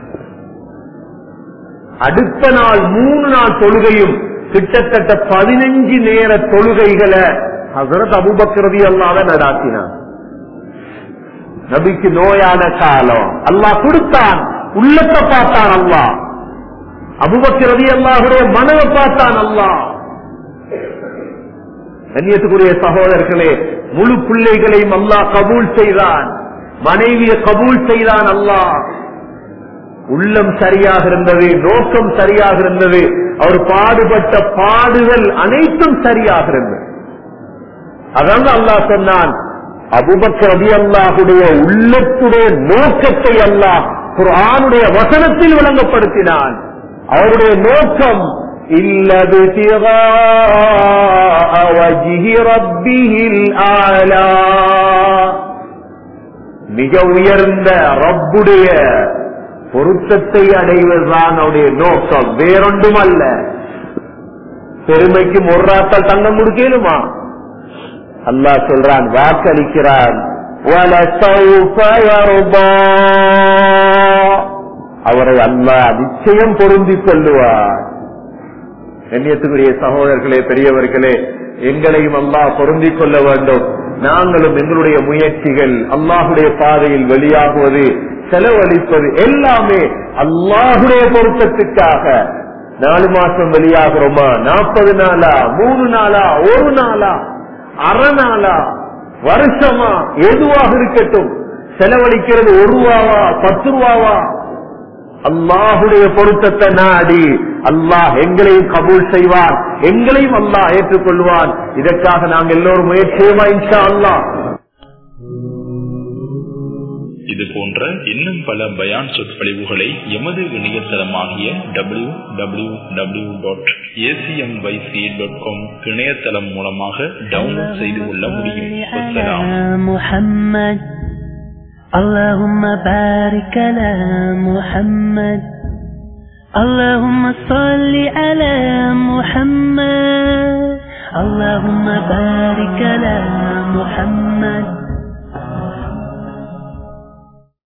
அடுத்த நாள் மூணு நாள் தொழுகையும் கிட்டத்தட்ட பதினஞ்சு நேர தொழுகைகளை ஹசரத் அபுபக்ரதி அல்லாத நடாத்தினான் நபிக்கு நோயான காலம் அல்லாஹ் கொடுத்தான் உள்ளத்தை பார்த்தான் அல்லாஹ் அபுபக்ரதி அல்லாஹுடைய மனதை பார்த்தான் அல்லாஹ் கண்ணியத்துக்குரிய சகோதரர்களே முழு பிள்ளைகளையும் அல்லாஹ் கபூல் செய்தான் மனைவியை கபூல் செய்தான் அல்லாஹ் உள்ளம் சரியாக இருந்தது நோக்கம் சரியாக இருந்தது அவர் பாடுபட்ட பாடுகள் அனைத்தும் சரியாக இருந்தது அதான் அல்லாஹ் சொன்னான் அபுபக்கர் ரதி அல்லாஹுடைய உள்ளத்துடைய நோக்கத்தை அல்லாஹ் குர்ஆனுடைய வசனத்தில் விளங்கப்படுத்தினான் அவருடைய நோக்கம் إلا ابتغاء وجه ربه الأعلى மிக உயர்ந்த ரப்புடைய பொருத்தத்தை அடைவதுதான் அவருடைய நோக்கம் வேறொன்றும் அல்ல பெருமைக்கு மொர்ராத்தால் தங்கம் கொடுக்கலுமா அல்லாஹ் சொல்றான் வாக்களிக்கிறான் وَلَسَوْفَ يَرْضَى அவரை அல்லாஹ் நிச்சயம் பொருந்திக் கொள்ளுவார் கண்ணியத்துக்குரிய சகோதரர்களே பெரியவர்களே எங்களையும் அல்லாஹ் பொருந்திக் கொள்ள வேண்டும் நாங்களும் எங்களுடைய முயற்சிகள் அல்லாஹுடைய பாதையில் வெளியாகுவது செலவழிப்பது எல்லாமே அல்லாஹுடைய பொருத்தத்துக்காக நாலு மாசம் வெளியாகிறோமா நாற்பது நாளா மூணு நாளா ஒரு நாளா அரை நாளா வருஷமா எதுவாக இருக்கட்டும் செலவழிக்கிறது ஒரு ரூபாவா பத்து ரூபாவா அல்லாஹுடைய பொருத்தத்தை நாடி அல்லாஹ் எங்களையும் கபூல் செய்வான் எங்களையும் அல்லாஹ் ஏற்றுக்கொள்வான் இதற்காக நாங்கள் எல்லோரும் முயற்சியுமா இன்ஷா அல்லாஹ் இது போன்ற இன்னும் பல பயான் சொற்பொழிவுகளை எமது இணையதளமாகிய W W W dot ACMYC dot com இணையதளம் மூலமாக டவுன்லோட் செய்து கொள்ள முடியும் வசலாம் محمد اللهم بارك على محمد اللهم صل على محمد اللهم بارك على محمد